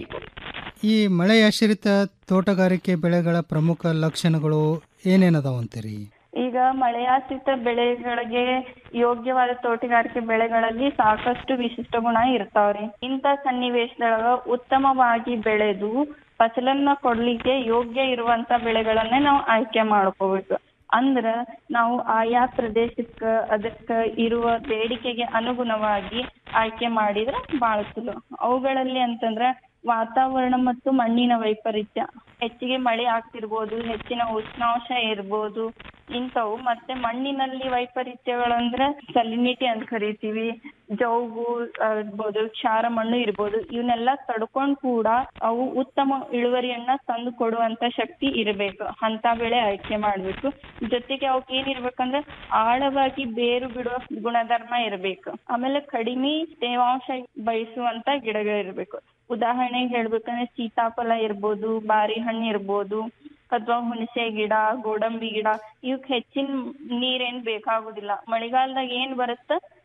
ಈ ಮಳೆಯಾಶ್ರಿತ ತೋಟಗಾರಿಕೆ ಬೆಳೆಗಳ ಪ್ರಮುಖ ಲಕ್ಷಣಗಳು ಏನೇನದಾವ ಅಂತೀರಿ ಈಗ ಮಳೆಯಾಶ್ರಿತ ಬೆಳೆಗಳಿಗೆ ಯೋಗ್ಯವಾದ ತೋಟಗಾರಿಕೆ ಬೆಳೆಗಳಲ್ಲಿ ಸಾಕಷ್ಟು ವಿಶಿಷ್ಟ ಗುಣ ಇರ್ತಾವ್ರಿ ಇಂಥ ಸನ್ನಿವೇಶದೊಳಗ ಉತ್ತಮವಾಗಿ ಬೆಳೆದು ಫಸಲನ್ನ ಕೊಡ್ಲಿಕ್ಕೆ ಯೋಗ್ಯ ಇರುವಂತ ಬೆಳೆಗಳನ್ನೇ ನಾವು ಆಯ್ಕೆ ಮಾಡ್ಕೋಬೇಕು ಅಂದ್ರ ನಾವು ಆಯಾ ಪ್ರದೇಶಕ್ಕ ಅದಕ್ಕ ಇರುವ ಬೇಡಿಕೆಗೆ ಅನುಗುಣವಾಗಿ ಆಯ್ಕೆ ಮಾಡಿದ್ರೆ ಬಾಳ ಚಲೋ ಅವುಗಳಲ್ಲಿ ಅಂತಂದ್ರ ವಾತಾವರಣ ಮತ್ತು ಮಣ್ಣಿನ ವೈಪರೀತ್ಯ ಹೆಚ್ಚಿಗೆ ಮಳೆ ಆಗ್ತಿರ್ಬೋದು ಹೆಚ್ಚಿನ ಉಷ್ಣಾಂಶ ಇರ್ಬೋದು ಇಂಥವು ಮತ್ತೆ ಮಣ್ಣಿನಲ್ಲಿ ವೈಪರೀತ್ಯಗಳಂದ್ರೆ ಸಲಿನಿಟಿ ಅಂತ ಕರಿತೀವಿ ಜೌಗು ಇರ್ಬೋದು ಕ್ಷಾರ ಮಣ್ಣು ಇರ್ಬೋದು ಇವನ್ನೆಲ್ಲ ತಡ್ಕೊಂಡ್ ಕೂಡ ಅವು ಉತ್ತಮ ಇಳುವರಿಯನ್ನ ತಂದು ಕೊಡುವಂತ ಶಕ್ತಿ ಇರಬೇಕು ಅಂತ ಬೆಳೆ ಆಯ್ಕೆ ಮಾಡ್ಬೇಕು ಜೊತೆಗೆ ಅವಕ್ ಏನಿರ್ಬೇಕಂದ್ರೆ ಆಳವಾಗಿ ಬೇರು ಬಿಡುವ ಗುಣಧರ್ಮ ಇರ್ಬೇಕು ಆಮೇಲೆ ಕಡಿಮೆ ತೇವಾಂಶ ಬಯಸುವಂತ ಗಿಡಗಳಿರ್ಬೇಕು ಉದಾಹರಣೆಗೆ ಹೇಳ್ಬೇಕಂದ್ರೆ ಸೀತಾಫಲ ಇರ್ಬೋದು ಬಾರಿ ಹಣ್ಣು ಇರ್ಬೋದು ಅಥವಾ ಹುಣಸೆ ಗಿಡ ಗೋಡಂಬಿ ಗಿಡ ಇವಕ್ ಹೆಚ್ಚಿನ ನೀರೇನ್ ಬೇಕಾಗುದಿಲ್ಲ ಮಳೆಗಾಲದಾಗ ಏನ್ ಬರುತ್ತ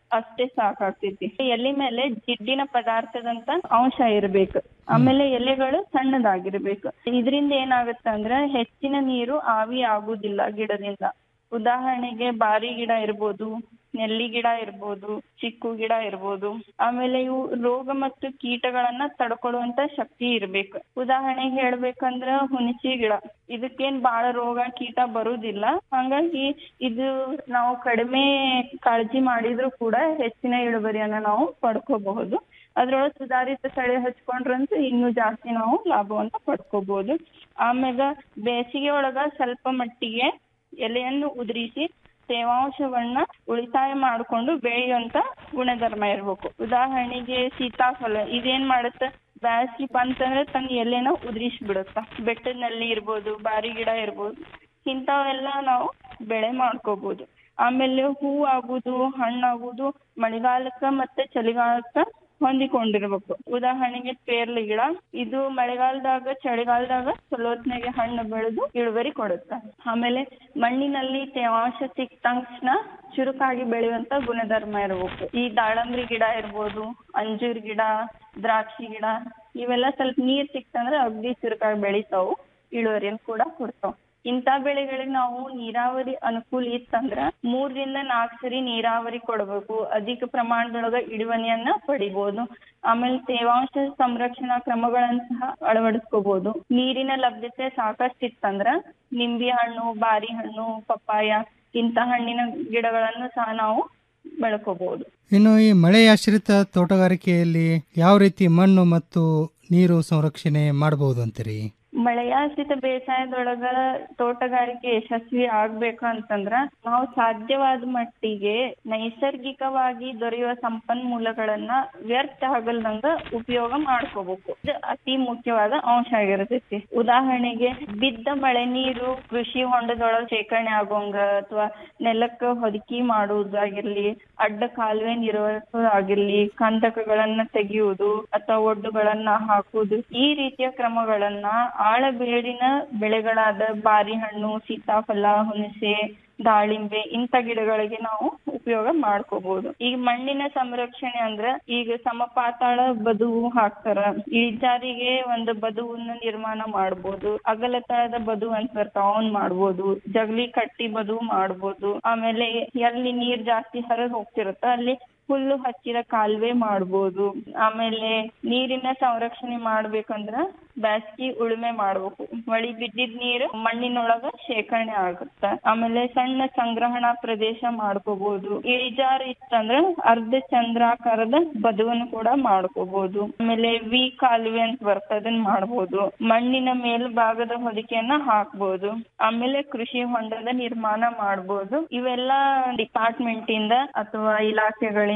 ಅಷ್ಟೇ ಸಾಕಾಗ್ತೈತಿ ಎಲೆ ಮೇಲೆ ಜಿಡ್ಡಿನ ಪದಾರ್ಥದಂತ ಅಂಶ ಇರ್ಬೇಕು ಆಮೇಲೆ ಎಲೆಗಳು ಸಣ್ಣದಾಗಿರ್ಬೇಕು ಇದರಿಂದ ಏನಾಗುತ್ತೆ ಅಂದ್ರೆ ಹೆಚ್ಚಿನ ನೀರು ಆವಿ ಆಗುದಿಲ್ಲ ಗಿಡದಿಂದ ಉದಾಹರಣೆಗೆ ಬಾರಿ ಗಿಡ ಇರ್ಬೋದು ನೆಲ್ಲಿ ಗಿಡ ಇರ್ಬೋದು ಚಿಕ್ಕು ಗಿಡ ಇರ್ಬೋದು ಆಮೇಲೆ ಇವು ರೋಗ ಮತ್ತು ಕೀಟಗಳನ್ನ ತಡ್ಕೊಳ್ಳುವಂತ ಶಕ್ತಿ ಇರ್ಬೇಕು ಉದಾಹರಣೆಗೆ ಹೇಳ್ಬೇಕಂದ್ರ ಹುಣಸಿ ಗಿಡ ಇದಕ್ಕೇನ್ ಬಾಳ ರೋಗ ಕೀಟ ಬರುದಿಲ್ಲ ಹಂಗಾಗಿ ಇದು ನಾವು ಕಡಿಮೆ ಕಾಳಜಿ ಮಾಡಿದ್ರು ಕೂಡ ಹೆಚ್ಚಿನ ಇಳುವರಿಯನ್ನ ನಾವು ಪಡ್ಕೋಬಹುದು ಅದ್ರೊಳಗೆ ಸುಧಾರಿತ ತಳಿ ಹಚ್ಕೊಂಡ್ರಂತೂ ಇನ್ನೂ ಜಾಸ್ತಿ ನಾವು ಲಾಭವನ್ನ ಪಡ್ಕೋಬಹುದು ಆಮ್ಯಾಗ ಬೇಸಿಗೆ ಒಳಗ ಸ್ವಲ್ಪ ಮಟ್ಟಿಗೆ ಎಲೆಯನ್ನು ಉದುರಿಸಿ ತೇವಾಂಶವನ್ನ ಉಳಿತಾಯ ಮಾಡಿಕೊಂಡು ಬೆಳೆಯುವಂತ ಗುಣಧರ್ಮ ಇರ್ಬೇಕು ಉದಾಹರಣೆಗೆ ಸೀತಾಫಲ ಇದೇನ್ ಮಾಡುತ್ತೆ ಬ್ಯಾಸಗಿ ಬಂತಂದ್ರೆ ತನ್ನ ಎಲೆನ ಉದುರಿಸಿ ಬಿಡುತ್ತ ಬೆಟ್ಟದಲ್ಲಿ ಇರ್ಬೋದು ಬಾರಿ ಗಿಡ ಇರ್ಬೋದು ಇಂಥವೆಲ್ಲ ನಾವು ಬೆಳೆ ಮಾಡ್ಕೋಬಹುದು ಆಮೇಲೆ ಹೂ ಆಗುದು ಹಣ್ಣಾಗುದು ಮಳೆಗಾಲಕ್ಕ ಮತ್ತೆ ಚಳಿಗಾಲಕ್ಕ ಹೊಂದಿಕೊಂಡಿರ್ಬೇಕು ಉದಾಹರಣೆಗೆ ಪೇರ್ಲಿ ಗಿಡ ಇದು ಮಳೆಗಾಲದಾಗ ಚಳಿಗಾಲದಾಗ ಚಲೋತ್ನಾಗೆ ಹಣ್ಣು ಬೆಳೆದು ಇಳುವರಿ ಕೊಡುತ್ತೆ ಆಮೇಲೆ ಮಣ್ಣಿನಲ್ಲಿ ತೇವಾಂಶ ಸಿಕ್ಕ ತಕ್ಷಣ ಚುರುಕಾಗಿ ಬೆಳೆಯುವಂತ ಗುಣಧರ್ಮ ಇರಬೇಕು ಈ ದಾಳಂಬ್ರಿ ಗಿಡ ಇರ್ಬೋದು ಅಂಜೂರ್ ಗಿಡ ದ್ರಾಕ್ಷಿ ಗಿಡ ಇವೆಲ್ಲ ಸ್ವಲ್ಪ ನೀರ್ ಸಿಕ್ತಂದ್ರೆ ಅಗ್ದಿ ಚುರುಕಾಗಿ ಬೆಳಿತಾವು ಇಳುವರಿಯನ್ನು ಕೂಡ ಕೊಡ್ತಾವ್ ಇಂಥ ಬೆಳೆಗಳಿಗೆ ನಾವು ನೀರಾವರಿ ಅನುಕೂಲ ಇತ್ತಂದ್ರ ಮೂರರಿಂದ ನಾಲ್ಕು ಸರಿ ನೀರಾವರಿ ಕೊಡಬೇಕು ಅಧಿಕ ಪ್ರಮಾಣದೊಳಗ ಇಳುವರಿಯನ್ನ ಪಡಿಬಹುದು ಆಮೇಲೆ ತೇವಾಂಶ ಸಂರಕ್ಷಣಾ ಕ್ರಮಗಳನ್ನ ಸಹ ಅಳವಡಿಸ್ಕೋಬಹುದು ನೀರಿನ ಲಭ್ಯತೆ ಸಾಕಷ್ಟು ಇತ್ತಂದ್ರ ನಿಂಬೆ ಹಣ್ಣು ಬಾರಿ ಹಣ್ಣು ಪಪ್ಪಾಯ ಇಂಥ ಹಣ್ಣಿನ ಗಿಡಗಳನ್ನು ಸಹ ನಾವು ಬೆಳ್ಕೋಬಹುದು ಇನ್ನು ಈ ಮಳೆಯಾಶ್ರಿತ ತೋಟಗಾರಿಕೆಯಲ್ಲಿ ಯಾವ ರೀತಿ ಮಣ್ಣು ಮತ್ತು ನೀರು ಸಂರಕ್ಷಣೆ ಮಾಡಬಹುದು ಅಂತೀರಿ ಮಳೆಯಾಶ್ರಿತ ಬೇಸಾಯದೊಳಗ ತೋಟಗಾರಿಕೆ ಯಶಸ್ವಿ ಆಗ್ಬೇಕು ಅಂತಂದ್ರ ನಾವು ಸಾಧ್ಯವಾದ ಮಟ್ಟಿಗೆ ನೈಸರ್ಗಿಕವಾಗಿ ದೊರೆಯುವ ಸಂಪನ್ಮೂಲಗಳನ್ನ ವ್ಯರ್ಥ ಆಗಲ್ದಂಗ ಉಪಯೋಗ ಮಾಡ್ಕೋಬೇಕು ಇದು ಅತಿ ಮುಖ್ಯವಾದ ಅಂಶ ಆಗಿರ್ತೈತಿ ಉದಾಹರಣೆಗೆ ಬಿದ್ದ ಮಳೆ ನೀರು ಕೃಷಿ ಹೊಂಡದೊಳಗ ಶೇಖರಣೆ ಆಗೋಂಗ ಅಥವಾ ನೆಲಕ್ಕ ಹೊದಿಕೆ ಮಾಡುವುದಾಗಿರ್ಲಿ ಅಡ್ಡ ಕಾಲುವೆ ನಿರ್ವಹಿಸೋದಾಗಿರ್ಲಿ ಕಂದಕಗಳನ್ನ ತೆಗೆಯುವುದು ಅಥವಾ ಒಡ್ಡುಗಳನ್ನ ಹಾಕುವುದು ಈ ರೀತಿಯ ಕ್ರಮಗಳನ್ನ ಆಳಬೇಡಿನ ಬೆಳೆಗಳಾದ ಬಾರಿ ಹಣ್ಣು ಸೀತಾಫಲ ಹುಣಸೆ ದಾಳಿಂಬೆ ಇಂಥ ಗಿಡಗಳಿಗೆ ನಾವು ಉಪಯೋಗ ಮಾಡ್ಕೋಬಹುದು ಈಗ ಮಣ್ಣಿನ ಸಂರಕ್ಷಣೆ ಅಂದ್ರ ಈಗ ಸಮಪಾತಾಳ ಬದುವು ಹಾಕ್ತಾರ ಇಳಿಜಾರಿಗೆ ಒಂದು ಬದುವನ್ನ ನಿರ್ಮಾಣ ಮಾಡ್ಬೋದು ಅಗಲತಳದ ಬದುವು ಅಂತ ಬರ್ತಾವ ಅವನ್ ಮಾಡ್ಬೋದು ಜಗಲಿ ಕಟ್ಟಿ ಬದುವು ಮಾಡ್ಬೋದು ಆಮೇಲೆ ಎಲ್ಲಿ ನೀರ್ ಜಾಸ್ತಿ ಹರಿದ್ ಹೋಗ್ತಿರುತ್ತ ಅಲ್ಲಿ ಹುಲ್ಲು ಹಚ್ಚಿದ ಕಾಲುವೆ ಮಾಡ್ಬೋದು ಆಮೇಲೆ ನೀರಿನ ಸಂರಕ್ಷಣೆ ಮಾಡ್ಬೇಕಂದ್ರ ಬ್ಯಾಸ್ಗಿ ಉಳುಮೆ ಮಾಡ್ಬೇಕು ಮಳಿ ಬಿದ್ದಿದ್ ನೀರು ಮಣ್ಣಿನೊಳಗ ಶೇಖರಣೆ ಆಗುತ್ತ ಆಮೇಲೆ ಸಣ್ಣ ಸಂಗ್ರಹಣಾ ಪ್ರದೇಶ ಮಾಡ್ಕೋಬಹುದು ಇಳಿಜಾರು ಇತ್ತಂದ್ರ ಅರ್ಧ ಚಂದ್ರಾಕಾರದ ಬದುವನ್ನು ಕೂಡ ಮಾಡ್ಕೋಬಹುದು ಆಮೇಲೆ ವಿ ಕಾಲುವೆ ಅಂತ ಬರ್ತದೆ ಅದನ್ನ ಮಾಡ್ಬೋದು ಮಣ್ಣಿನ ಮೇಲ್ಭಾಗದ ಹೊದಿಕೆಯನ್ನ ಹಾಕ್ಬೋದು ಆಮೇಲೆ ಕೃಷಿ ಹೊಂಡದ ನಿರ್ಮಾಣ ಮಾಡ್ಬೋದು ಇವೆಲ್ಲ ಡಿಪಾರ್ಟ್ಮೆಂಟ್ ಇಂದ ಅಥವಾ ಇಲಾಖೆಗಳಿಂದ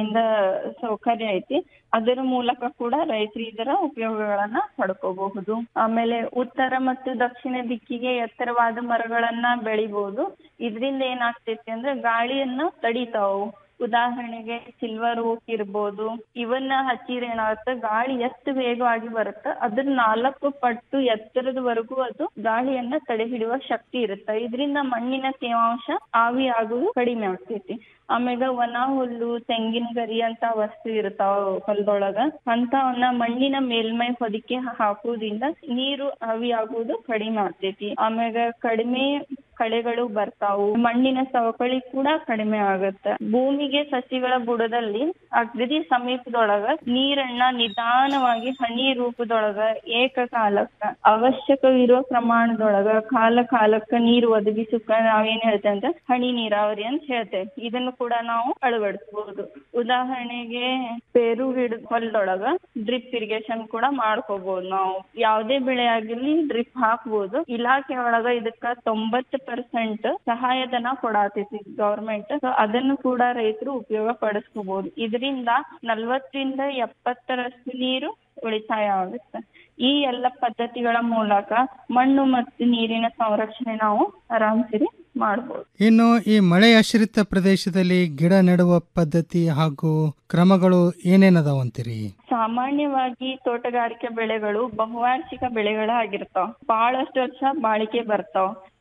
ಸೌಕರ್ಯ ಐತಿ ಅದರ ಮೂಲಕ ಕೂಡ ರೈತರು ಇದರ ಉಪಯೋಗಗಳನ್ನ ಪಡ್ಕೋಬಹುದು ಆಮೇಲೆ ಉತ್ತರ ಮತ್ತು ದಕ್ಷಿಣ ದಿಕ್ಕಿಗೆ ಎತ್ತರವಾದ ಮರಗಳನ್ನ ಬೆಳಿಬಹುದು ಇದರಿಂದ ಏನಾಗ್ತೈತಿ ಅಂದ್ರೆ ಗಾಳಿಯನ್ನ ತಡಿತಾವು ಉದಾಹರಣೆಗೆ ಸಿಲ್ವರ್ ಓಕ್ ಇರ್ಬೋದು ಇವನ್ನ ಹಚ್ಚಿದ್ರೆ ಏನಾಗುತ್ತೆ ಗಾಳಿ ಎಷ್ಟು ವೇಗವಾಗಿ ಬರುತ್ತೆ ಅದ್ರ ನಾಲ್ಕು ಪಟ್ಟು ಎತ್ತರದವರೆಗೂ ಅದು ಗಾಳಿಯನ್ನ ತಡೆ ಹಿಡಿಯುವ ಶಕ್ತಿ ಇರುತ್ತೆ ಇದರಿಂದ ಮಣ್ಣಿನ ತೇವಾಂಶ ಆವಿ ಆಗುವುದು ಕಡಿಮೆ ಆಗ್ತೈತಿ ಆಮ್ಯಾಗ ಒಣ ಹುಲ್ಲು ತೆಂಗಿನ ಗರಿ ಅಂತ ವಸ್ತು ಇರ್ತಾವ ಹೊಲದೊಳಗ ಅಂತವನ್ನ ಮಣ್ಣಿನ ಮೇಲ್ಮೈ ಹೊದಿಕೆ ಹಾಕುವುದ್ರಿಂದ ನೀರು ಆವಿ ಆಗುವುದು ಕಡಿಮೆ ಆಗ್ತೈತಿ ಆಮ್ಯಾಗ ಕಡಿಮೆ ಕಳೆಗಳು ಬರ್ತಾವು ಮಣ್ಣಿನ ಸವಕಳಿ ಕೂಡ ಕಡಿಮೆ ಆಗತ್ತ ಭೂಮಿಗೆ ಸಸಿಗಳ ಬುಡದಲ್ಲಿ ಅಗದಿ ಸಮೀಪದೊಳಗ ನೀರನ್ನ ನಿಧಾನವಾಗಿ ಹನಿ ರೂಪದೊಳಗ ಏಕಕಾಲಕ್ಕ ಅವಶ್ಯಕವಿರುವ ಪ್ರಮಾಣದೊಳಗ ಕಾಲ ಕಾಲಕ್ಕ ನೀರು ಒದಗಿಸಕ್ಕ ನಾವೇನ್ ಹೇಳ್ತೇವೆ ಅಂತ ಹನಿ ನೀರಾವರಿ ಅಂತ ಹೇಳ್ತೇವೆ ಇದನ್ನು ಕೂಡ ನಾವು ಅಳವಡಿಸಬಹುದು ಉದಾಹರಣೆಗೆ ಪೇರು ಗಿಡ ಹೊಲದೊಳಗ ಡ್ರಿಪ್ ಇರಿಗೇಷನ್ ಕೂಡ ಮಾಡ್ಕೋಬಹುದು ನಾವು ಯಾವ್ದೇ ಬೆಳೆ ಆಗಿರ್ಲಿ ಡ್ರಿಪ್ ಹಾಕ್ಬೋದು ಇಲಾಖೆ ಒಳಗ ಇದಕ್ಕ ತೊಂಬತ್ತು ಪರ್ಸೆಂಟ್ ಸಹಾಯಧನ ಕೊಡಾತೈತಿ ಗವರ್ಮೆಂಟ್ ಅದನ್ನು ಕೂಡ ರೈತರು ಉಪಯೋಗ ಪಡಿಸ್ಕೋಬಹುದು ಇದರಿಂದ ನಲ್ವತ್ತರಿಂದ ಎಪ್ಪತ್ತರಷ್ಟು ನೀರು ಉಳಿತಾಯ ಆಗುತ್ತೆ ಈ ಎಲ್ಲ ಪದ್ಧತಿಗಳ ಮೂಲಕ ಮಣ್ಣು ಮತ್ತು ನೀರಿನ ಸಂರಕ್ಷಣೆ ನಾವು ಆರಾಮ್ಸಿರಿ ಮಾಡಬಹುದು ಇನ್ನು ಈ ಮಳೆಯಾಶ್ರಿತ ಪ್ರದೇಶದಲ್ಲಿ ಗಿಡ ನೆಡುವ ಪದ್ಧತಿ ಹಾಗೂ ಕ್ರಮಗಳು ಏನೇನದಾವಂತೀರಿ ಸಾಮಾನ್ಯವಾಗಿ ತೋಟಗಾರಿಕೆ ಬೆಳೆಗಳು ಬಹುವಾರ್ಷಿಕ ಬೆಳೆಗಳಾಗಿರ್ತಾವ ಬಹಳಷ್ಟು ವರ್ಷ ಬಾಳಿಕೆ ಬರ್ತಾವ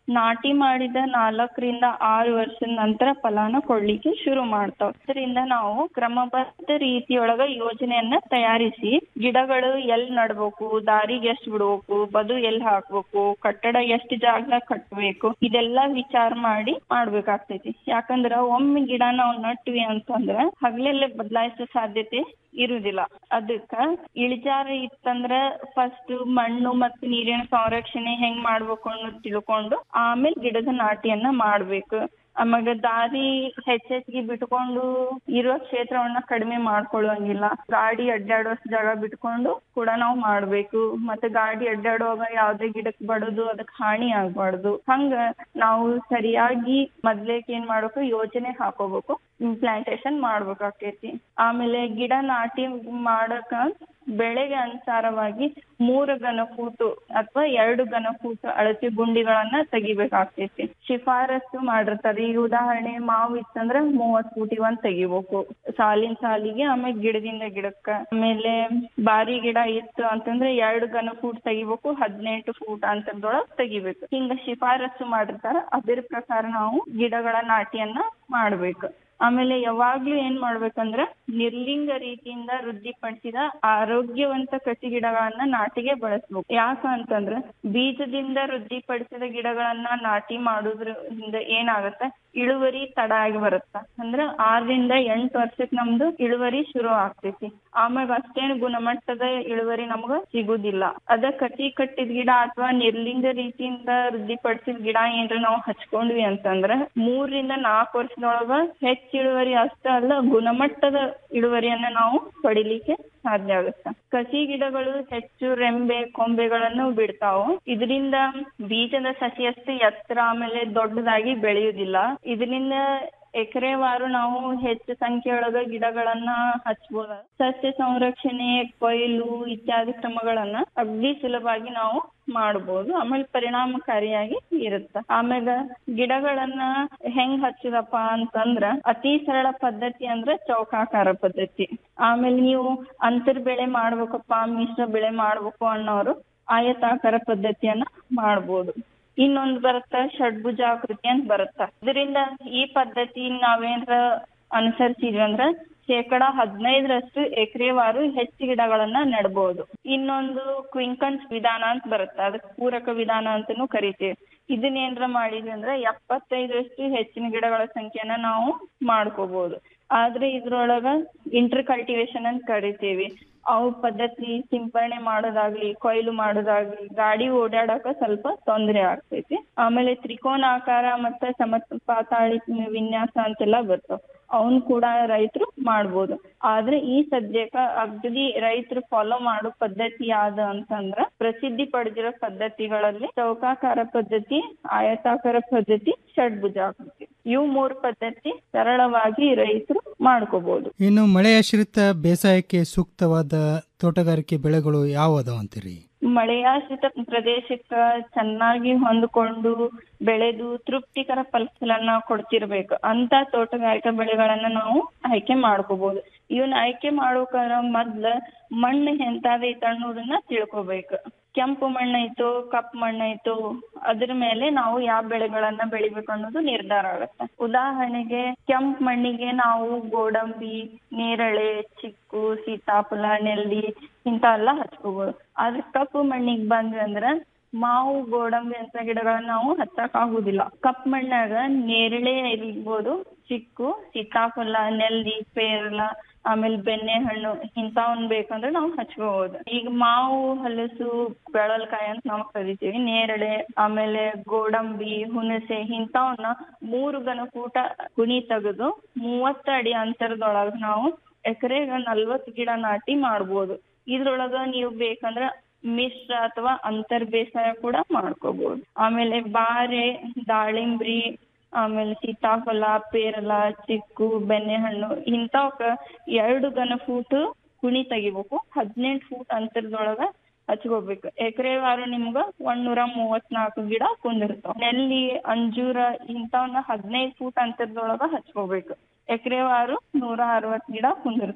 ನಾಟಿ ಮಾಡಿದ ನಾಲ್ಕರಿಂದ ಆರು ವರ್ಷದ ನಂತರ ಫಲಾನ ಕೊಡ್ಲಿಕ್ಕೆ ಶುರು ಮಾಡ್ತಾವ ಇದರಿಂದ ನಾವು ಕ್ರಮಬದ್ಧ ರೀತಿಯೊಳಗ ಯೋಜನೆಯನ್ನ ತಯಾರಿಸಿ ಗಿಡಗಳು ಎಲ್ ನಡ್ಬೇಕು ದಾರಿಗೆ ಎಷ್ಟ್ ಬಿಡ್ಬೇಕು ಬದು ಎಲ್ ಹಾಕ್ಬೇಕು ಕಟ್ಟಡ ಎಷ್ಟ್ ಜಾಗ ಕಟ್ಬೇಕು ಇದೆಲ್ಲ ವಿಚಾರ ಮಾಡಿ ಮಾಡ್ಬೇಕಾಗ್ತೈತಿ ಯಾಕಂದ್ರ ಒಮ್ಮೆ ಗಿಡ ನಾವು ನಟ್ವಿ ಅಂತಂದ್ರ ಹಗಲೆಲ್ಲ ಬದಲಾಯಿಸೋ ಸಾಧ್ಯತೆ ಇರುದಿಲ್ಲ ಅದಕ್ಕ ಇಳಿಜಾರ ಇತ್ತಂದ್ರ ಫಸ್ಟ್ ಮಣ್ಣು ಮತ್ತು ನೀರಿನ ಸಂರಕ್ಷಣೆ ಹೆಂಗ್ ಮಾಡ್ಬೇಕು ಅನ್ನೋದು ತಿಳ್ಕೊಂಡು ಆಮೇಲೆ ಗಿಡದ ನಾಟಿಯನ್ನ ಮಾಡ್ಬೇಕು ಆಮ್ಯಾಗ ದಾರಿ ಹೆಚ್ಚೆಚ್ಗೆ ಬಿಟ್ಕೊಂಡು ಇರೋ ಕ್ಷೇತ್ರವನ್ನ ಕಡಿಮೆ ಮಾಡ್ಕೊಳ್ಳುವಂಗಿಲ್ಲ ಗಾಡಿ ಅಡ್ಡಾಡುವಷ್ಟು ಜಾಗ ಬಿಟ್ಕೊಂಡು ಕೂಡ ನಾವು ಮಾಡ್ಬೇಕು ಮತ್ತೆ ಗಾಡಿ ಅಡ್ಡಾಡುವಾಗ ಯಾವ್ದೇ ಗಿಡಕ್ ಬಡದು ಅದಕ್ ಹಾನಿ ಆಗ್ಬಾರ್ದು ಹಂಗ ನಾವು ಸರಿಯಾಗಿ ಮೊದ್ಲೇಕ್ ಏನ್ ಮಾಡ್ಬೇಕು ಯೋಜನೆ ಹಾಕೋಬೇಕು ಪ್ಲಾಂಟೇಶನ್ ಮಾಡ್ಬೇಕಾಕೇತಿ ಆಮೇಲೆ ಗಿಡ ನಾಟಿ ಮಾಡಕ ಬೆಳೆಗೆ ಅನುಸಾರವಾಗಿ ಮೂರು ಘನ ಫೂಟು ಅಥವಾ ಎರಡು ಘನ ಫೂಟ್ ಅಳತೆ ಗುಂಡಿಗಳನ್ನ ತೆಗಿಬೇಕಾಗ್ತೈತಿ ಶಿಫಾರಸು ಮಾಡಿರ್ತಾರೆ ಈಗ ಉದಾಹರಣೆ ಮಾವು ಇತ್ತಂದ್ರ ಮೂವತ್ ಫೂಟಿಗೆ ಒಂದ್ ತೆಗಿಬೇಕು ಸಾಲಿನ ಸಾಲಿಗೆ ಆಮೇಲೆ ಗಿಡದಿಂದ ಗಿಡಕ್ಕ ಆಮೇಲೆ ಬಾರಿ ಗಿಡ ಇತ್ತು ಅಂತಂದ್ರೆ ಎರಡು ಘನ ಫೂಟ್ ತೆಗಿಬೇಕು ಹದಿನೆಂಟು ಫೂಟ್ ಅಂತರದೊಳಗ್ ತೆಗಿಬೇಕು ಹಿಂಗ ಶಿಫಾರಸು ಮಾಡಿರ್ತಾರ ಅದ್ರ ಪ್ರಕಾರ ನಾವು ಗಿಡಗಳ ನಾಟಿಯನ್ನ ಮಾಡ್ಬೇಕು ಆಮೇಲೆ ಯಾವಾಗ್ಲೂ ಏನ್ ಮಾಡ್ಬೇಕಂದ್ರ ನಿರ್ಲಿಂಗ ರೀತಿಯಿಂದ ವೃದ್ಧಿಪಡಿಸಿದ ಆರೋಗ್ಯವಂತ ಕಸಿ ಗಿಡಗಳನ್ನ ನಾಟಿಗೆ ಬಳಸ್ಬೇಕು ಯಾಕ ಅಂತಂದ್ರ ಬೀಜದಿಂದ ವೃದ್ಧಿಪಡಿಸಿದ ಗಿಡಗಳನ್ನ ನಾಟಿ ಮಾಡೋದ್ರಿಂದ ಏನಾಗತ್ತ ಇಳುವರಿ ತಡ ಆಗಿ ಬರುತ್ತ ಅಂದ್ರ ಆರರಿಂದ ಎಂಟು ವರ್ಷಕ್ ನಮ್ದು ಇಳುವರಿ ಶುರು ಆಗ್ತೈತಿ ಆಮ್ಯಾಗ ಅಷ್ಟೇನ್ ಗುಣಮಟ್ಟದ ಇಳುವರಿ ನಮ್ಗ ಸಿಗುದಿಲ್ಲ ಅದ ಕಟಿ ಕಟ್ಟಿದ ಗಿಡ ಅಥವಾ ನಿರ್ಲಿಂಗ ರೀತಿಯಿಂದ ವೃದ್ಧಿಪಡಿಸಿದ ಗಿಡ ಏನ್ರ ನಾವು ಹಚ್ಕೊಂಡ್ವಿ ಅಂತಂದ್ರ ಮೂರರಿಂದ ನಾಲ್ಕು ವರ್ಷದೊಳಗ ಹೆಚ್ಚ ಇಳುವರಿ ಅಷ್ಟ ಅಲ್ಲ ಗುಣಮಟ್ಟದ ಇಳುವರಿಯನ್ನ ನಾವು ಪಡಿಲಿಕ್ಕೆ ಸಾಧ್ಯ ಆಗುತ್ತೆ ಕಸಿ ಗಿಡಗಳು ಹೆಚ್ಚು ರೆಂಬೆ ಕೊಂಬೆಗಳನ್ನು ಬಿಡ್ತಾವು ಇದರಿಂದ ಬೀಜದ ಸಸಿ ಅಷ್ಟು ಎತ್ತರ ಆಮೇಲೆ ದೊಡ್ಡದಾಗಿ ಬೆಳೆಯುವುದಿಲ್ಲ ಇದರಿಂದ ಎಕರೆವಾರು ನಾವು ಹೆಚ್ಚು ಸಂಖ್ಯೆಯೊಳಗ ಗಿಡಗಳನ್ನ ಹಚ್ಬೋದ ಸಸ್ಯ ಸಂರಕ್ಷಣೆ ಕೊಯ್ಲು ಇತ್ಯಾದಿ ಕ್ರಮಗಳನ್ನ ಅಗ್ದಿ ಸುಲಭವಾಗಿ ನಾವು ಮಾಡ್ಬೋದು ಆಮೇಲೆ ಪರಿಣಾಮಕಾರಿಯಾಗಿ ಇರುತ್ತೆ ಆಮ್ಯಾಗ ಗಿಡಗಳನ್ನ ಹೆಂಗ್ ಹಚ್ಚುದಪ್ಪ ಅಂತಂದ್ರ ಅತಿ ಸರಳ ಪದ್ಧತಿ ಅಂದ್ರ ಚೌಕಾಕಾರ ಪದ್ಧತಿ ಆಮೇಲೆ ನೀವು ಅಂತರ್ ಬೆಳೆ ಮಾಡ್ಬೇಕಪ್ಪ ಮಿಶ್ರ ಬೆಳೆ ಮಾಡ್ಬೇಕು ಅನ್ನೋರು ಆಯತಾಕಾರ ಪದ್ಧತಿಯನ್ನ ಮಾಡ್ಬೋದು ಇನ್ನೊಂದ್ ಬರುತ್ತ ಷಡ್ಭುಜಾಕೃತಿ ಅಂತ ಬರುತ್ತ ಇದರಿಂದ ಈ ಪದ್ಧತಿ ನಾವೇನ್ರ ಅನುಸರಿಸಿದ್ವಿ ಅಂದ್ರ ಶೇಕಡ ಹದಿನೈದರಷ್ಟು ಎಕರೆವಾರು ಹೆಚ್ಚು ಗಿಡಗಳನ್ನ ನೆಡ್ಬೋದು ಇನ್ನೊಂದು ಕ್ವಿಂಕನ್ಸ್ ವಿಧಾನ ಅಂತ ಬರುತ್ತೆ ಅದಕ್ಕೆ ಪೂರಕ ವಿಧಾನ ಅಂತಾನೂ ಕರಿತೀವಿ ಇದನ್ನೇನ್ರ ಮಾಡಿದ್ವಿ ಅಂದ್ರೆ ಎಪ್ಪತ್ತೈದರಷ್ಟು ಹೆಚ್ಚಿನ ಗಿಡಗಳ ಸಂಖ್ಯೆನ ನಾವು ಮಾಡ್ಕೋಬಹುದು ಆದ್ರೆ ಇದ್ರೊಳಗ ಇಂಟರ್ ಕಲ್ಟಿವೇಶನ್ ಅಂತ ಕರಿತೀವಿ ಅವು ಪದ್ಧತಿ ಸಿಂಪರಣೆ ಮಾಡೋದಾಗ್ಲಿ ಕೊಯ್ಲು ಮಾಡೋದಾಗ್ಲಿ ಗಾಡಿ ಓಡಾಡಕ ಸ್ವಲ್ಪ ತೊಂದ್ರೆ ಆಗ್ತೈತಿ ಆಮೇಲೆ ತ್ರಿಕೋನಾಕಾರ ಮತ್ತೆ ಸಮಪಾತಾಳಿ ವಿನ್ಯಾಸ ಅಂತೆಲ್ಲ ಬರ್ತಾವ ಅವನ್ ಕೂಡ ರೈತರು ಮಾಡ್ಬೋದು ಆದ್ರೆ ಈ ಸದ್ಯಕ್ಕ ಅಗದಿ ರೈತರು ಫಾಲೋ ಮಾಡೋ ಪದ್ಧತಿ ಯಾವ್ದು ಅಂತಂದ್ರ ಪ್ರಸಿದ್ಧಿ ಪಡೆದಿರೋ ಪದ್ಧತಿಗಳಲ್ಲಿ ಚೌಕಾಕಾರ ಪದ್ಧತಿ ಆಯತಾಕಾರ ಪದ್ಧತಿ ಷಡ್ಭುಜಾಕೃತಿ ಇವು ಮೂರು ಪದ್ಧತಿ ಸರಳವಾಗಿ ರೈತರು ಮಾಡ್ಕೋಬಹುದು ಇನ್ನು ಮಳೆಯಾಶ್ರಿತ ಬೇಸಾಯಕ್ಕೆ ಸೂಕ್ತವಾದ ತೋಟಗಾರಿಕೆ ಬೆಳೆಗಳು ಯಾವುದವ ಅಂತೀರಿ ಮಳೆಯಾಶ್ರಿತ ಪ್ರದೇಶಕ್ಕ ಚೆನ್ನಾಗಿ ಹೊಂದ್ಕೊಂಡು ಬೆಳೆದು ತೃಪ್ತಿಕರ ಫಲಗಳನ್ನ ಕೊಡ್ತಿರ್ಬೇಕು ಅಂತ ತೋಟಗಾರಿಕಾ ಬೆಳೆಗಳನ್ನ ನಾವು ಆಯ್ಕೆ ಮಾಡ್ಕೋಬಹುದು ಇವನ್ ಆಯ್ಕೆ ಮಾಡೋಕಾರ ಮೊದ್ಲ ಮಣ್ಣು ಎಂತಾದೈತೆ ಅನ್ನೋದನ್ನ ತಿಳ್ಕೊಬೇಕು ಕೆಂಪು ಮಣ್ಣೈತೋ ಕಪ್ ಮಣ್ಣೈತೋ ಅದ್ರ ಮೇಲೆ ನಾವು ಯಾವ ಬೆಳೆಗಳನ್ನ ಬೆಳಿಬೇಕು ಅನ್ನೋದು ನಿರ್ಧಾರ ಆಗುತ್ತೆ ಉದಾಹರಣೆಗೆ ಕೆಂಪ್ ಮಣ್ಣಿಗೆ ನಾವು ಗೋಡಂಬಿ ನೇರಳೆ ಚಿಕ್ಕು ಸೀತಾಫಲ ನೆಲ್ಲಿ ಇಂತ ಎಲ್ಲ ಹಚ್ಕೋಬಹುದು ಆದ್ರೆ ಕಪ್ಪು ಮಣ್ಣಿಗೆ ಬಂದ್ವಿ ಅಂದ್ರ ಮಾವು ಗೋಡಂಬಿ ಅಂತ ಗಿಡಗಳನ್ನ ನಾವು ಹಚ್ಚಕ್ ಆಗುದಿಲ್ಲ ಕಪ್ ಮಣ್ಣಾಗ ನೇರಳೆ ಇರ್ಬೋದು ಚಿಕ್ಕು ಸೀತಾಫಲ ನೆಲ್ಲಿ ಪೇರಲ ಆಮೇಲೆ ಬೆಣ್ಣೆ ಹಣ್ಣು ಇಂಥವನ್ ಬೇಕಂದ್ರೆ ನಾವು ಹಚ್ಕೋಬಹುದು ಈಗ ಮಾವು ಹಲಸು ಬೆಳಲ್ಕಾಯಿ ಅಂತ ನಾವು ಕರಿತೀವಿ ನೇರಳೆ ಆಮೇಲೆ ಗೋಡಂಬಿ ಹುಣಸೆ ಇಂಥವನ್ನ ಮೂರು ಘನಕೂಟ ಕುಣಿ ತೆಗೆದು ಮೂವತ್ತ ಅಡಿ ಅಂತರದೊಳಗ ನಾವು ಎಕರೆಗ ನಲ್ವತ್ ಗಿಡ ನಾಟಿ ಮಾಡ್ಬೋದು ಇದ್ರೊಳಗ ನೀವು ಬೇಕಂದ್ರ ಮಿಶ್ರ ಅಥವಾ ಅಂತರ್ ಬೇಸಾಯ ಕೂಡ ಮಾಡ್ಕೋಬಹುದು ಆಮೇಲೆ ಬಾರೆ ದಾಳಿಂಬ್ರಿ ಆಮೇಲೆ ಸೀತಾಫಲ ಪೇರಲ ಚಿಕ್ಕು ಬೆಣ್ಣೆಹಣ್ಣು ಇಂಥವಕ್ಕ ಎರಡು ಘನ ಫೂಟ್ ಕುಣಿ ತೆಗಿಬೇಕು ಹದಿನೆಂಟು ಫೂಟ್ ಅಂತರದೊಳಗ ಹಚ್ಕೋಬೇಕು ಎಕರೆವಾರು ನಿಮ್ಗ ಒಂದ್ನೂರ ಮೂವತ್ನಾಲ್ಕು ಗಿಡ ಕುಂದಿರ್ತಾವ ನೆಲ್ಲಿ ಅಂಜೂರ ಇಂಥವನ್ನ ಹದಿನೈದು ಫೂಟ್ ಅಂತರದೊಳಗ ಹಚ್ಕೋಬೇಕು ಎಕರೆವಾರು ನೂರ ಅರವತ್ ಗಿಡ ಕುಂದಿರ್ತಾವ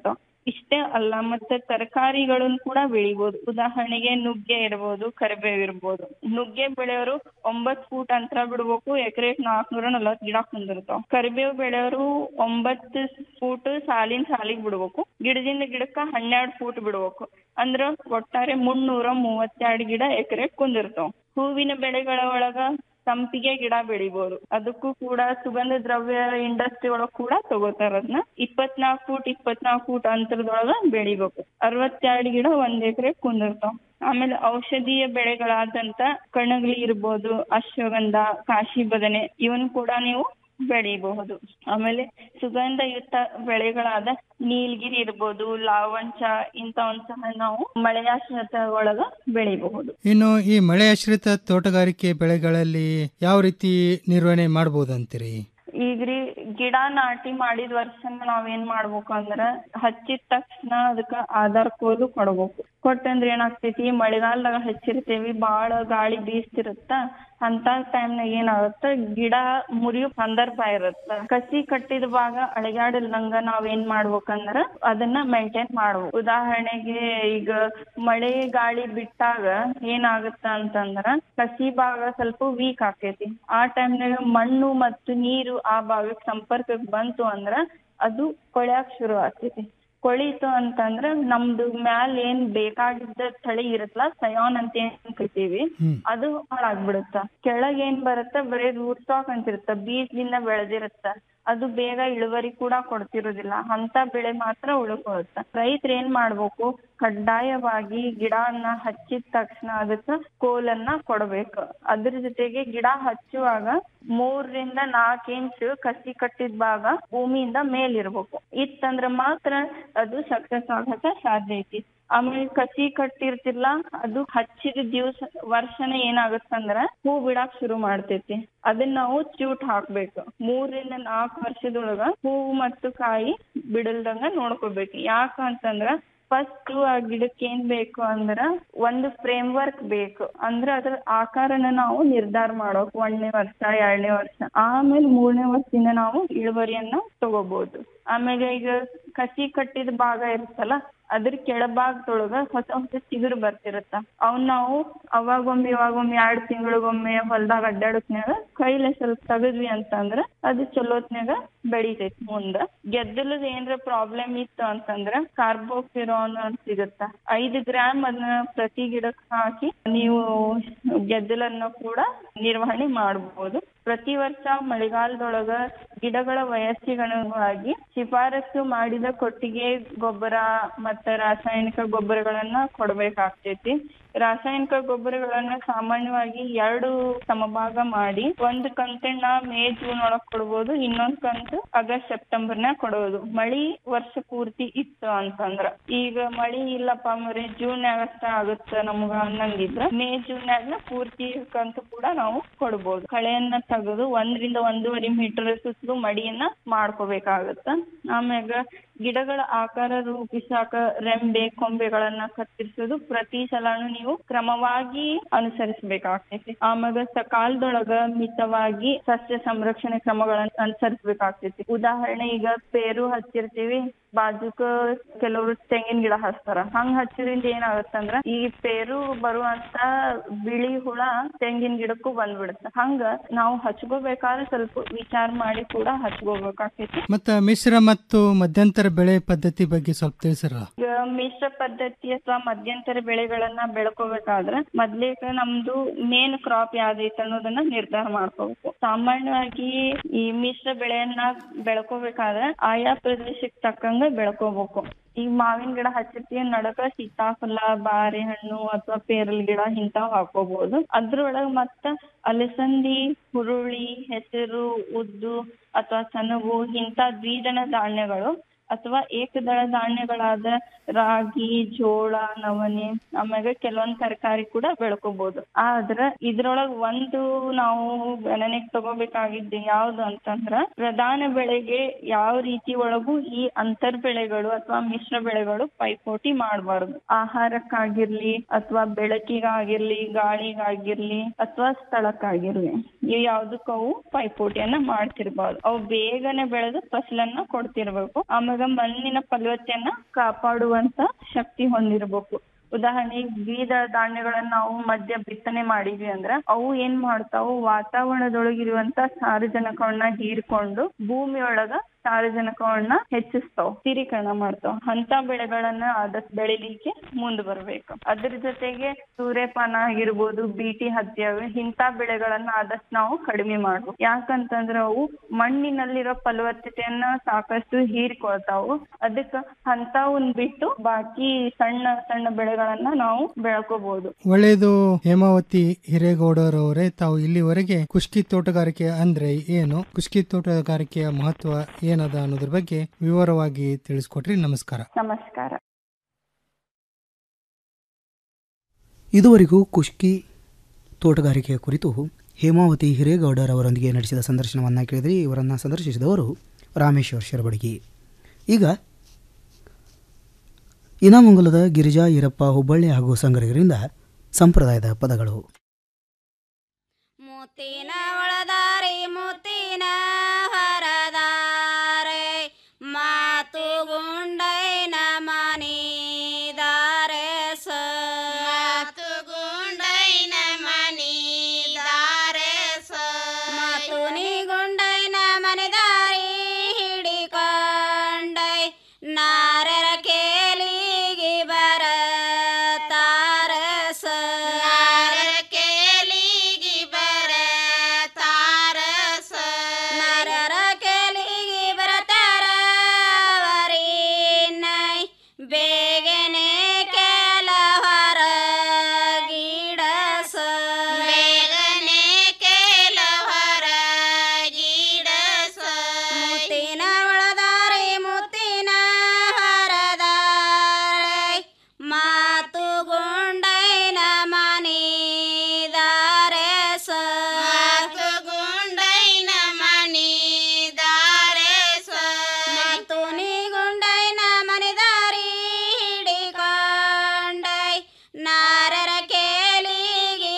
ಇಷ್ಟೇ ಅಲ್ಲ ಮತ್ತೆ ತರಕಾರಿಗಳನ್ನು ಕೂಡ ಬೆಳಿಬಹುದು ಉದಾಹರಣೆಗೆ ನುಗ್ಗೆ ಇರ್ಬೋದು ಕರಿಬೇವು ಇರ್ಬೋದು ನುಗ್ಗೆ ಬೆಳೆಯೋರು ಒಂಬತ್ ಫೂಟ್ ಅಂತರ ಬಿಡ್ಬೇಕು ಎಕರೆಕ್ ನಾಲ್ಕನೂರ ನಲವತ್ತು ಗಿಡ ಕುಂದಿರ್ತಾವ ಕರಿಬೇವು ಬೆಳೆಯೋರು ಒಂಬತ್ತು ಫೂಟ್ ಸಾಲಿನ ಸಾಲಿಗೆ ಬಿಡ್ಬೇಕು ಗಿಡದಿಂದ ಗಿಡಕ್ಕ ಹನ್ನೆರಡು ಫೂಟ್ ಬಿಡ್ಬೇಕು ಅಂದ್ರ ಒಟ್ಟಾರೆ ಮುನ್ನೂರ ಮೂವತ್ತೆರಡು ಗಿಡ ಎಕರೆ ಕುಂದಿರ್ತಾವ ಹೂವಿನ ಬೆಳೆಗಳ ಒಳಗ ಸಂಪಿಗೆ ಗಿಡ ಬೆಳಿಬಹುದು ಅದಕ್ಕೂ ಕೂಡ ಸುಗಂಧ ದ್ರವ್ಯ ಇಂಡಸ್ಟ್ರಿ ಒಳಗ್ ಕೂಡ ತಗೋತಾರ ಅದನ್ನ ಇಪ್ಪತ್ನಾಲ್ಕು ಫೂಟ್ ಇಪ್ಪತ್ನಾಲ್ಕು ಫೂಟ್ ಅಂತರದೊಳಗ ಬೆಳಿಬೇಕು ಅರವತ್ತೆರಡು ಗಿಡ ಒಂದ್ ಎಕರೆ ಕುಂದಿರ್ತಾವ ಆಮೇಲೆ ಔಷಧೀಯ ಬೆಳೆಗಳಾದಂತ ಕಣಗಲಿ ಇರ್ಬೋದು ಅಶ್ವಗಂಧ ಕಾಶಿ ಬದನೆ ಇವನ್ ಕೂಡ ನೀವು ಬೆಳಿಬಹುದು ಆಮೇಲೆ ಸುಗಂಧಯುಕ್ತ ಬೆಳೆಗಳಾದ ನೀಲಗಿರಿ ಇರ್ಬೋದು ಲಾವಂಚ ಇಂಥವನ್ ಸಹ ನಾವು ಮಳೆಯಾಶ್ರಿತ ಒಳಗ ಬೆಳಿಬಹುದು ಇನ್ನು ಈ ಮಳೆಯಾಶ್ರಿತ ತೋಟಗಾರಿಕೆ ಬೆಳೆಗಳಲ್ಲಿ ಯಾವ ರೀತಿ ನಿರ್ವಹಣೆ ಮಾಡ್ಬೋದಂತೀರಿ ಈಗ್ರಿ ಗಿಡ ನಾಟಿ ಮಾಡಿದ ವರ್ಷನ ನಾವೇನ್ ಮಾಡ್ಬೇಕು ಅಂದ್ರ ಹಚ್ಚಿದ ತಕ್ಷಣ ಅದಕ್ಕ ಆಧಾರ್ ಕೋಲು ಕೊಡ್ಬೇಕು ಕೊಟ್ಟಂದ್ರ ಏನಾಗ್ತೈತಿ ಮಳೆಗಾಲದಾಗ ಹಚ್ಚಿರ್ತೇವಿ ಬಾಳ ಗಾಳಿ ಬೀಸ್ತಿರುತ್ತ ಅಂತ ಟೈಮ್ನಾಗ ಏನಾಗುತ್ತ ಗಿಡ ಮುರಿಯೋ ಸಂದರ್ಭ ಇರುತ್ತ ಕಸಿ ಕಟ್ಟಿದ ಭಾಗ ಅಳಗ್ಯಾಡಿಲ್ದಂಗ ನಾವ್ ಏನ್ ಮಾಡ್ಬೇಕಂದ್ರ ಅದನ್ನ ಮೇಂಟೈನ್ ಮಾಡ್ಬೇಕು ಉದಾಹರಣೆಗೆ ಈಗ ಮಳೆ ಗಾಳಿ ಬಿಟ್ಟಾಗ ಏನಾಗುತ್ತ ಅಂತಂದ್ರ ಕಸಿ ಭಾಗ ಸ್ವಲ್ಪ ವೀಕ್ ಆಕೈತಿ ಆ ಟೈಮ್ನಾಗ ಮಣ್ಣು ಮತ್ತು ನೀರು ಆ ಭಾಗಕ್ಕೆ ಸಂಪರ್ಕಕ್ಕೆ ಬಂತು ಅಂದ್ರ ಅದು ಕೊಳ್ಯಾಕ್ ಶುರು ಆಗ್ತೈತಿ ಕೊಳಿತು ಅಂತಂದ್ರ ನಮ್ದು ಮ್ಯಾಲ್ ಏನ್ ಬೇಕಾಗಿದ್ದ ತಳಿ ಇರತ್ತಲ್ಲ ಸಯಾನ್ ಅಂತ ಏನ್ ಕರಿತೀವಿ ಅದು ಹಾಳಾಗ್ಬಿಡುತ್ತ ಕೆಳಗ್ ಏನ್ ಬರುತ್ತ ಬರೀ ರೂಟ್ ಸ್ಟಾಕ್ ಅಂತಿರುತ್ತ ಬೀಜದಿಂದ ಬೆಳೆದಿರುತ್ತ ಅದು ಬೇಗ ಇಳುವರಿ ಕೂಡ ಕೊಡ್ತಿರೋದಿಲ್ಲ ಅಂತ ಬೆಳೆ ಮಾತ್ರ ಉಳ್ಕೊಳುತ್ತ ರೈತರು ಏನ್ ಮಾಡ್ಬೇಕು ಕಡ್ಡಾಯವಾಗಿ ಗಿಡನ ಹಚ್ಚಿದ ತಕ್ಷಣ ಅದಕ್ಕ ಕೋಲನ್ನ ಕೊಡ್ಬೇಕು ಅದ್ರ ಜೊತೆಗೆ ಗಿಡ ಹಚ್ಚುವಾಗ ಮೂರರಿಂದ ನಾಲ್ಕ್ ಇಂಚ್ ಕಸಿ ಕಟ್ಟಿದ ಭಾಗ ಭೂಮಿಯಿಂದ ಮೇಲಿರ್ಬೇಕು ಇತ್ತಂದ್ರ ಮಾತ್ರ ಅದು ಸಕ್ಸಸ್ ಆಗಕ ಸಾಧ್ಯ ಐತಿ ಆಮೇಲೆ ಕಸಿ ಕಟ್ಟಿರ್ತಿರ್ಲ ಅದು ಹಚ್ಚಿದ ದಿವ್ಸ ವರ್ಷನ ಏನಾಗತ್ತಂದ್ರ ಹೂ ಬಿಡಾಕ್ ಶುರು ಮಾಡ್ತೈತಿ ಅದನ್ನ ನಾವು ಚ್ಯೂಟ್ ಹಾಕ್ಬೇಕು ಮೂರರಿಂದ ನಾಲ್ಕು ವರ್ಷದೊಳಗ ಹೂವು ಮತ್ತು ಕಾಯಿ ಬಿಡಲ್ದಂಗ ನೋಡ್ಕೋಬೇಕು ಯಾಕ ಅಂತಂದ್ರ ಫಸ್ಟ್ ಆ ಗಿಡಕ್ಕೆ ಏನ್ ಬೇಕು ಅಂದ್ರ ಒಂದು ಫ್ರೇಮ್ ವರ್ಕ್ ಬೇಕು ಅಂದ್ರ ಅದ್ರ ಆಕಾರನ ನಾವು ನಿರ್ಧಾರ ಮಾಡೋಕ್ ಒಂದನೇ ವರ್ಷ ಎರಡನೇ ವರ್ಷ ಆಮೇಲೆ ಮೂರನೇ ವರ್ಷದಿಂದ ನಾವು ಇಳುವರಿಯನ್ನ ತಗೋಬಹುದು ಆಮೇಲೆ ಈಗ ಕಸಿ ಕಟ್ಟಿದ ಭಾಗ ಇರುತ್ತಲ್ಲ ಅದ್ರ ಕೆಳಭಾಗದೊಳಗ ಹೊಸ ಹೊಸ ಚಿಗುರು ಬರ್ತಿರತ್ತ ಅವ್ನ ನಾವು ಅವಾಗೊಮ್ಮೆ ಇವಾಗೊಮ್ಮೆ ಎರಡ್ ತಿಂಗಳಿಗೊಮ್ಮೆ ಹೊಲ್ದಾಗ ಅಡ್ಡಾಡತ್ನ್ಯಾಗ ಕೈಲೆ ಸ್ವಲ್ಪ ತೆಗದ್ವಿ ಅಂತಂದ್ರ ಅದು ಚಲೋತ್ನ್ಯಾಗ ಬೆಳಿತೈತಿ ಮುಂದ ಗೆದ್ದಲದ ಏನ್ರ ಪ್ರಾಬ್ಲಮ್ ಇತ್ತು ಅಂತಂದ್ರ ಕಾರ್ಬೋಫಿರಾನ್ ಅಂತ ಸಿಗುತ್ತ ಐದು ಗ್ರಾಮ್ ಅದನ್ನ ಪ್ರತಿ ಗಿಡಕ್ ಹಾಕಿ ನೀವು ಗೆದ್ದಲನ್ನ ಕೂಡ ನಿರ್ವಹಣೆ ಮಾಡಬಹುದು ಪ್ರತಿ ವರ್ಷ ಮಳೆಗಾಲದೊಳಗ ಗಿಡಗಳ ವಯಸ್ಸಿಗನುಗುಣವಾಗಿ ಶಿಫಾರಸು ಮಾಡಿದ ಕೊಟ್ಟಿಗೆ ಗೊಬ್ಬರ ಮತ್ತ ರಾಸಾಯನಿಕ ಗೊಬ್ಬರಗಳನ್ನ ಕೊಡ್ಬೇಕಾಗ್ತೈತಿ ರಾಸಾಯನಿಕ ಗೊಬ್ಬರಗಳನ್ನ ಸಾಮಾನ್ಯವಾಗಿ ಎರಡು ಸಮಭಾಗ ಮಾಡಿ ಒಂದ್ ಕಂತನ್ನ ಮೇ ಜೂನ್ ಒಳಗ್ ಕೊಡ್ಬೋದು ಇನ್ನೊಂದ್ ಕಂತು ಆಗಸ್ಟ್ ಸೆಪ್ಟೆಂಬರ್ನಾಗ ಕೊಡೋದು ಮಳಿ ವರ್ಷ ಪೂರ್ತಿ ಇತ್ತು ಅಂತಂದ್ರ ಈಗ ಮಳಿ ಇಲ್ಲಪ್ಪ ಮರಿ ಜೂನ್ ಅಷ್ಟ ಆಗುತ್ತ ನಮ್ಗ ಅನ್ನಂಗಿದ್ರ ಮೇ ಜೂನ್ ಪೂರ್ತಿ ಕಂತು ಕೂಡ ನಾವು ಕೊಡ್ಬೋದು ಕಳೆಯನ್ನ ತೆಗೆದು ಒಂದರಿಂದ ಒಂದೂವರೆ ಮೀಟರ್ ಸುತ್ತಲೂ ಮಡಿಯನ್ನ ಮಾಡ್ಕೋಬೇಕಾಗತ್ತ ಆಮ್ಯಾಗ ಗಿಡಗಳ ಆಕಾರ ರೂಪಿಸಾಕ ರೆಂಬೆ ಕೊಂಬೆಗಳನ್ನ ಕತ್ತರಿಸೋದು ಪ್ರತಿ ಸಲಾನು ನೀವು ಕ್ರಮವಾಗಿ ಅನುಸರಿಸಬೇಕಾಗ್ತೈತಿ ಆಮ್ಯಾಗ ಸಕಾಲದೊಳಗ ಮಿತವಾಗಿ ಸಸ್ಯ ಸಂರಕ್ಷಣೆ ಕ್ರಮಗಳನ್ನ ಅನುಸರಿಸಬೇಕಾಗ್ತೈತಿ ಉದಾಹರಣೆ ಈಗ ಪೇರು ಹಚ್ಚಿರ್ತೀವಿ ಬಾಜುಕ ಕೆಲವರು ತೆಂಗಿನ ಗಿಡ ಹಚ್ತಾರ ಹಂಗ ಹಚ್ಚಿದ್ರಿಂದ ಏನಾಗತ್ತಂದ್ರ ಈ ಪೇರು ಬರುವಂತ ಬಿಳಿ ಹುಳ ತೆಂಗಿನ ಗಿಡಕ್ಕೂ ಬಂದ್ಬಿಡುತ್ತ ಹಂಗ ನಾವು ಹಚ್ಕೋಬೇಕಾದ್ರೆ ಸ್ವಲ್ಪ ವಿಚಾರ ಮಾಡಿ ಕೂಡ ಹಚ್ಕೋಬೇಕಾಗ್ತೈತಿ ಮತ್ತ ಮಿಶ್ರ ಮತ್ತು ಮಧ್ಯಂತರ ಬೆಳೆ ಪದ್ಧತಿ ಬಗ್ಗೆ ಸ್ವಲ್ಪ ತಿಳಿಸಿರಲ್ಲ ಈಗ ಮಿಶ್ರ ಪದ್ಧತಿ ಅಥವಾ ಮಧ್ಯಂತರ ಬೆಳೆಗಳನ್ನ ಬೆಳ್ಕೋಬೇಕಾದ್ರೆ ಮೊದ್ಲೇಕ ನಮ್ದು ಮೇನ್ ಕ್ರಾಪ್ ಯಾವ್ದೈತೆ ಅನ್ನೋದನ್ನ ನಿರ್ಧಾರ ಮಾಡ್ಕೋಬೇಕು ಸಾಮಾನ್ಯವಾಗಿ ಈ ಮಿಶ್ರ ಬೆಳೆಯನ್ನ ಬೆಳ್ಕೋಬೇಕಾದ್ರೆ ಆಯಾ ಪ್ರದೇಶಕ್ಕೆ ತಕ್ಕಂಗ ಬೆಳ್ಕೋಬೇಕು ಈಗ ಮಾವಿನ ಗಿಡ ಹಚ್ಚಿರ್ತೀವಿ ನಡಕ ಸೀತಾಫಲ ಬಾರೆಹಣ್ಣು ಅಥವಾ ಪೇರಲ್ ಗಿಡ ಇಂತಾವ್ ಹಾಕೋಬಹುದು ಅದ್ರೊಳಗ ಮತ್ತ ಅಲಸಂದಿ ಹುರುಳಿ ಹೆಸರು ಉದ್ದು ಅಥವಾ ಸೆಣಬು ಇಂತ ದ್ವಿದಳ ಧಾನ್ಯಗಳು ಅಥವಾ ಏಕದಳ ಧಾನ್ಯಗಳಾದ ರಾಗಿ ಜೋಳ ನವಣೆ ಆಮ್ಯಾಗ ಕೆಲವೊಂದ್ ತರಕಾರಿ ಕೂಡ ಬೆಳ್ಕೋಬಹುದು ಆದ್ರ ಇದ್ರೊಳಗ್ ಒಂದು ನಾವು ಗಣನೆಗೆ ತಗೋಬೇಕಾಗಿದ್ದು ಯಾವ್ದು ಅಂತಂದ್ರ ಪ್ರಧಾನ ಬೆಳೆಗೆ ಯಾವ ರೀತಿ ಒಳಗೂ ಈ ಅಂತರ್ ಬೆಳೆಗಳು ಅಥವಾ ಮಿಶ್ರ ಬೆಳೆಗಳು ಪೈಪೋಟಿ ಮಾಡಬಾರ್ದು ಆಹಾರಕ್ಕಾಗಿರ್ಲಿ ಅಥವಾ ಬೆಳಕಿಗಾಗಿರ್ಲಿ ಗಾಳಿಗಾಗಿರ್ಲಿ ಅಥವಾ ಸ್ಥಳಕ್ಕಾಗಿರ್ಲಿ ಇವ್ ಯಾವ್ದಕ್ಕೂ ಅವು ಪೈಪೋಟಿಯನ್ನ ಮಾಡ್ತಿರ್ಬಾರ್ದು ಅವು ಬೇಗನೆ ಬೆಳೆದು ಫಸಲನ್ನ ಕೊಡ್ತಿರ್ಬೇಕು ಆಮೇಲೆ ಒಳಗ ಮಣ್ಣಿನ ಫಲವತ್ತತೆಯನ್ನ ಕಾಪಾಡುವಂತ ಶಕ್ತಿ ಹೊಂದಿರಬೇಕು ಉದಾಹರಣೆಗೆ ದ್ವಿದಳ ಧಾನ್ಯಗಳನ್ನ ನಾವು ಮಧ್ಯ ಬಿತ್ತನೆ ಮಾಡಿದ್ವಿ ಅಂದ್ರ ಅವು ಏನ್ ಮಾಡ್ತಾವು ವಾತಾವರಣದೊಳಗಿರುವಂತ ಸಾರಜನಕವನ್ನ ಹೀರ್ಕೊಂಡು ಭೂಮಿ ಒಳಗ ಸಾರಜನಕವನ್ನ ಹೆಚ್ಚಿಸ್ತಾವ್ ಸ್ಥಿರೀಕರಣ ಮಾಡ್ತಾವ್ ಅಂತ ಬೆಳೆಗಳನ್ನ ಆದಷ್ಟು ಬೆಳಿಲಿಕ್ಕೆ ಮುಂದ್ ಬರ್ಬೇಕು ಅದ್ರ ಜೊತೆಗೆ ಸೂರ್ಯಪಾನ ಆಗಿರ್ಬೋದು ಬೀಟಿ ಹತ್ತಿ ಅವೆ ಇಂತ ಬೆಳೆಗಳನ್ನ ಆದಷ್ಟು ನಾವು ಕಡಿಮೆ ಮಾಡ್ಬೇಕು ಯಾಕಂತಂದ್ರ ಅವು ಮಣ್ಣಿನಲ್ಲಿರೋ ಫಲವತ್ತತೆಯನ್ನ ಸಾಕಷ್ಟು ಹೀರ್ಕೊಳ್ತಾವು ಅದಕ್ಕ ಅಂತವನ್ ಬಿಟ್ಟು ಬಾಕಿ ಸಣ್ಣ ಸಣ್ಣ ಬೆಳೆಗಳನ್ನ ನಾವು ಬೆಳ್ಕೋಬಹುದು ಒಳ್ಳೆಯದು ಹೇಮಾವತಿ ಹಿರೇಗೌಡರವರೇ ತಾವು ಇಲ್ಲಿವರೆಗೆ ಕುಷ್ಕಿ ತೋಟಗಾರಿಕೆ ಅಂದ್ರೆ ಏನು ಕುಷ್ಕಿ ತೋಟಗಾರಿಕೆಯ ಮಹತ್ವ ಏನದ ಅನ್ನೋದ್ರ ಬಗ್ಗೆ ವಿವರವಾಗಿ ತಿಳಿಸ್ಕೊಟ್ರಿ ನಮಸ್ಕಾರ ನಮಸ್ಕಾರ ಇದುವರೆಗೂ ಕುಷ್ಕಿ ತೋಟಗಾರಿಕೆಯ ಕುರಿತು ಹೇಮಾವತಿ ಹಿರೇಗೌಡರವರೊಂದಿಗೆ ನಡೆಸಿದ ಸಂದರ್ಶನವನ್ನು ಕೇಳಿದ್ರಿ ಇವರನ್ನು ಸಂದರ್ಶಿಸಿದವರು ರಾಮೇಶ್ವರ್ ಶರಬಡಗಿ ಈಗ ಇನಾಮಂಗಲದ ಗಿರಿಜಾ ಈರಪ್ಪ ಹುಬ್ಬಳ್ಳಿ ಹಾಗೂ ಸಂಗರಿಗರಿಂದ ಸಂಪ್ರದಾಯದ ಪದಗಳು ಮುತ್ತಿನ ಒಳದಾರಿ ಮುತ್ತಿನ ಹೊರದಾರೆ ಮಾತು ಗುಂಡೈನ ಮನಿದಾರೆ ಸ ಮಾತು ಗುಂಡೈನ ಮನಿದಾರೆ ಸ ಮಾತು ನೀ ಗುಂಡೈನ ಮನಿದಾರಿ ಹಿಡಿಕೊಂಡೈ ನಾರರ ಕೇಲಿಗೆ ಬರತಾರ ಸ ನಾರರ ಕೇಲಿಗೆ ಬರತಾರ ಸ ನಾರರ ಕೇಲಿಗೆ ಬರತಾರ ಅವರಿನ್ನೈ ಬೇಗನೆ ಕೆಲ ಹೊರಗಿಡಸ ಬೇಗನೆ ಕೆಲ ಹೊರಗಿಡಸ ಮುತ್ತಿನ ಒಳದಾರಿ ಮುತ್ತಿನ ಹೊರದಾರೆ ಮಾತು ಗುಂಡೈನ ಮನಿದಾರೆ ಸ ಮಾತು ಗುಂಡೈನ ಮನಿದಾರೆ ಸ ಮಾತು ನೀ ಗುಂಡೈನ ಮನಿದಾರಿ ಹಿಡಿಕೊಂಡೈ ನಾರರ ಕೇಲಿಗೆ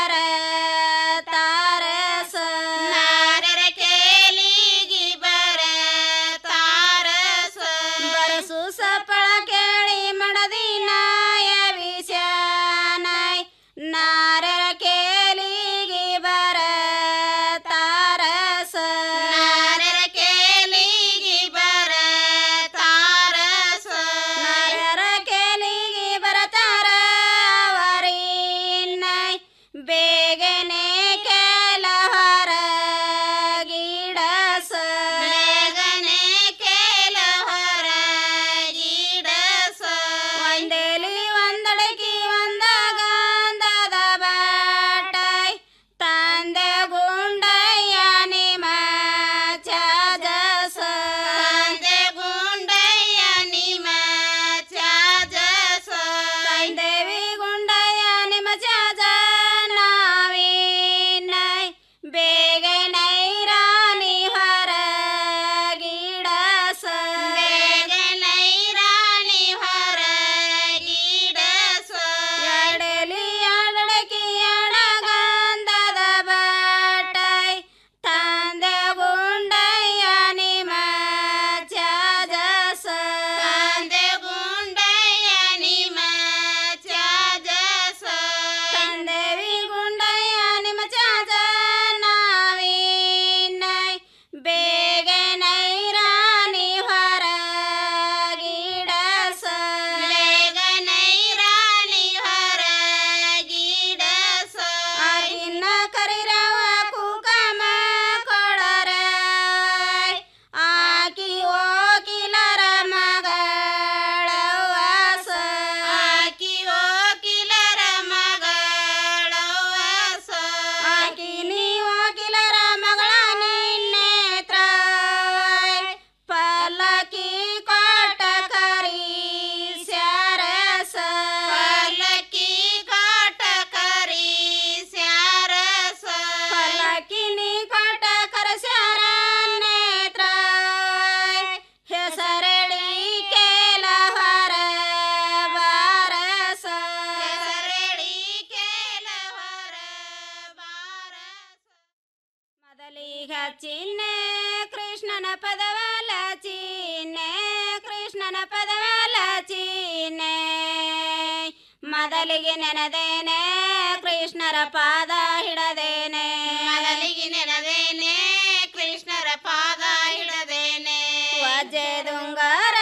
ಬರತಾರ ಸ ನಾರರ ಕೇಲಿಗೆ ಬರತಾರ ಸ ಬರಸು ಸಪ್ಪಳ ಕೇಳಿ ಮಡದಿನ ವಿಷನೈ ನಾರರ ಕೇಲಿಗೆ ಬರತಾರ ಸ ನಾರರ ಕೇಲಿಗೆ ಬರತಾರ ಸ ನಾರರ ಕೇಲಿಗೆ ಬರತಾರ ಅವರಿನ್ನೈ ಬೇಗನೆ ಕೆಲ ಹೊರಗಿಡಸ ಬೇಗನೆ ಕೆಲ ಹೊರಗಿಡಸ ಒಂದೇಲಿ ಒಂದಡಕಿ ಒಂದ ಗಂಧದ ಬಾಟೈ ತಂದೆ ಗುಂಡಯ್ಯ ನಿಮ ಚಾಜಸ ತಂದೆ ಗುಂಡಯ್ಯ ನಿಮ ಚಾಜಸ ತಂದೇವಿ ಗುಂಡಯ್ಯ ನಿಮ ಚಾಜ ನಾವಿನೈ ಬೇಗನೈ ರಾಣಿ ಹೊರಗಿಡಸ ಬೇಗನೈ ರಾಣಿ ಹೊರಗಿಡಸ ಎಡಲಿ ಅಡಡಕಿ ಅಡಗಂಧದ ಬಟ್ಟೈ ತಂದೆ ಗುಂಡಯ್ಯ ನಿಮ ಚಾಜಸ ತಂದೆ ಗುಂಡಯ್ಯ ನಿಮ ಚಾಜಸ ತಂದೇವಿ ಗುಂಡಯ್ಯ ನಿಮ ಚಾಜ ನಾವಿನೈ ಬೇಗನೈ ರಾಣಿ ಹೊರಗಿಡಸ ಬೇಗನೈ ರಾಣಿ ಹೊರಗಿಡಸ ಆಗಿನ ಕರಿರವ ಕುಕಮ ಕೊಡರ ಆಕಿ ಓಕಿಲರ ಮಗಳವಾಸ ಆಕಿ ಓಕಿಲರ ಮಗಳವಾಸ ಆಕಿ ನೀ ಓಕಿಲರ ಮಗಳ ನಿನ್ನೇತ್ರ ಪಲ್ಲಕಿ ಕೊಟ್ಟ ಕರಿ ಸ್ಯಾರಸ ಪಲ್ಲಕಿ ಕೊಟ್ಟ ಕರಿ ಸ್ಯಾರಸ ಪಲ್ಲಕಿ ನೀ ಕೊಟ್ಟ ಕರ ಸ್ಯಾರ ನೇತ್ರ ಹೆಸರಳಿ ಕೇಲ ಹೊರ ಬಾರಸ ಹೆಸರಳಿ ಕೇಲ ಹೊರ ಮೊದಲಿಗ ಚಿನ್ನೆ ಕೃಷ್ಣನ ಪದವಲ ಚಿನ್ನೆ ಕೃಷ್ಣನ ಪದವೆಲ್ಲ ಚೀನೆ ಮೊದಲಿಗೆ ನೆನದೇನೆ ಕೃಷ್ಣರ ಪಾದ ಹಿಡದೇನೆ ಮೊದಲಿಗೆ ನೆನದೇನೆ ಕೃಷ್ಣರ ಪಾದ ಹಿಡದೇನೆ ವಜ್ಜೆ ದುಂಗರ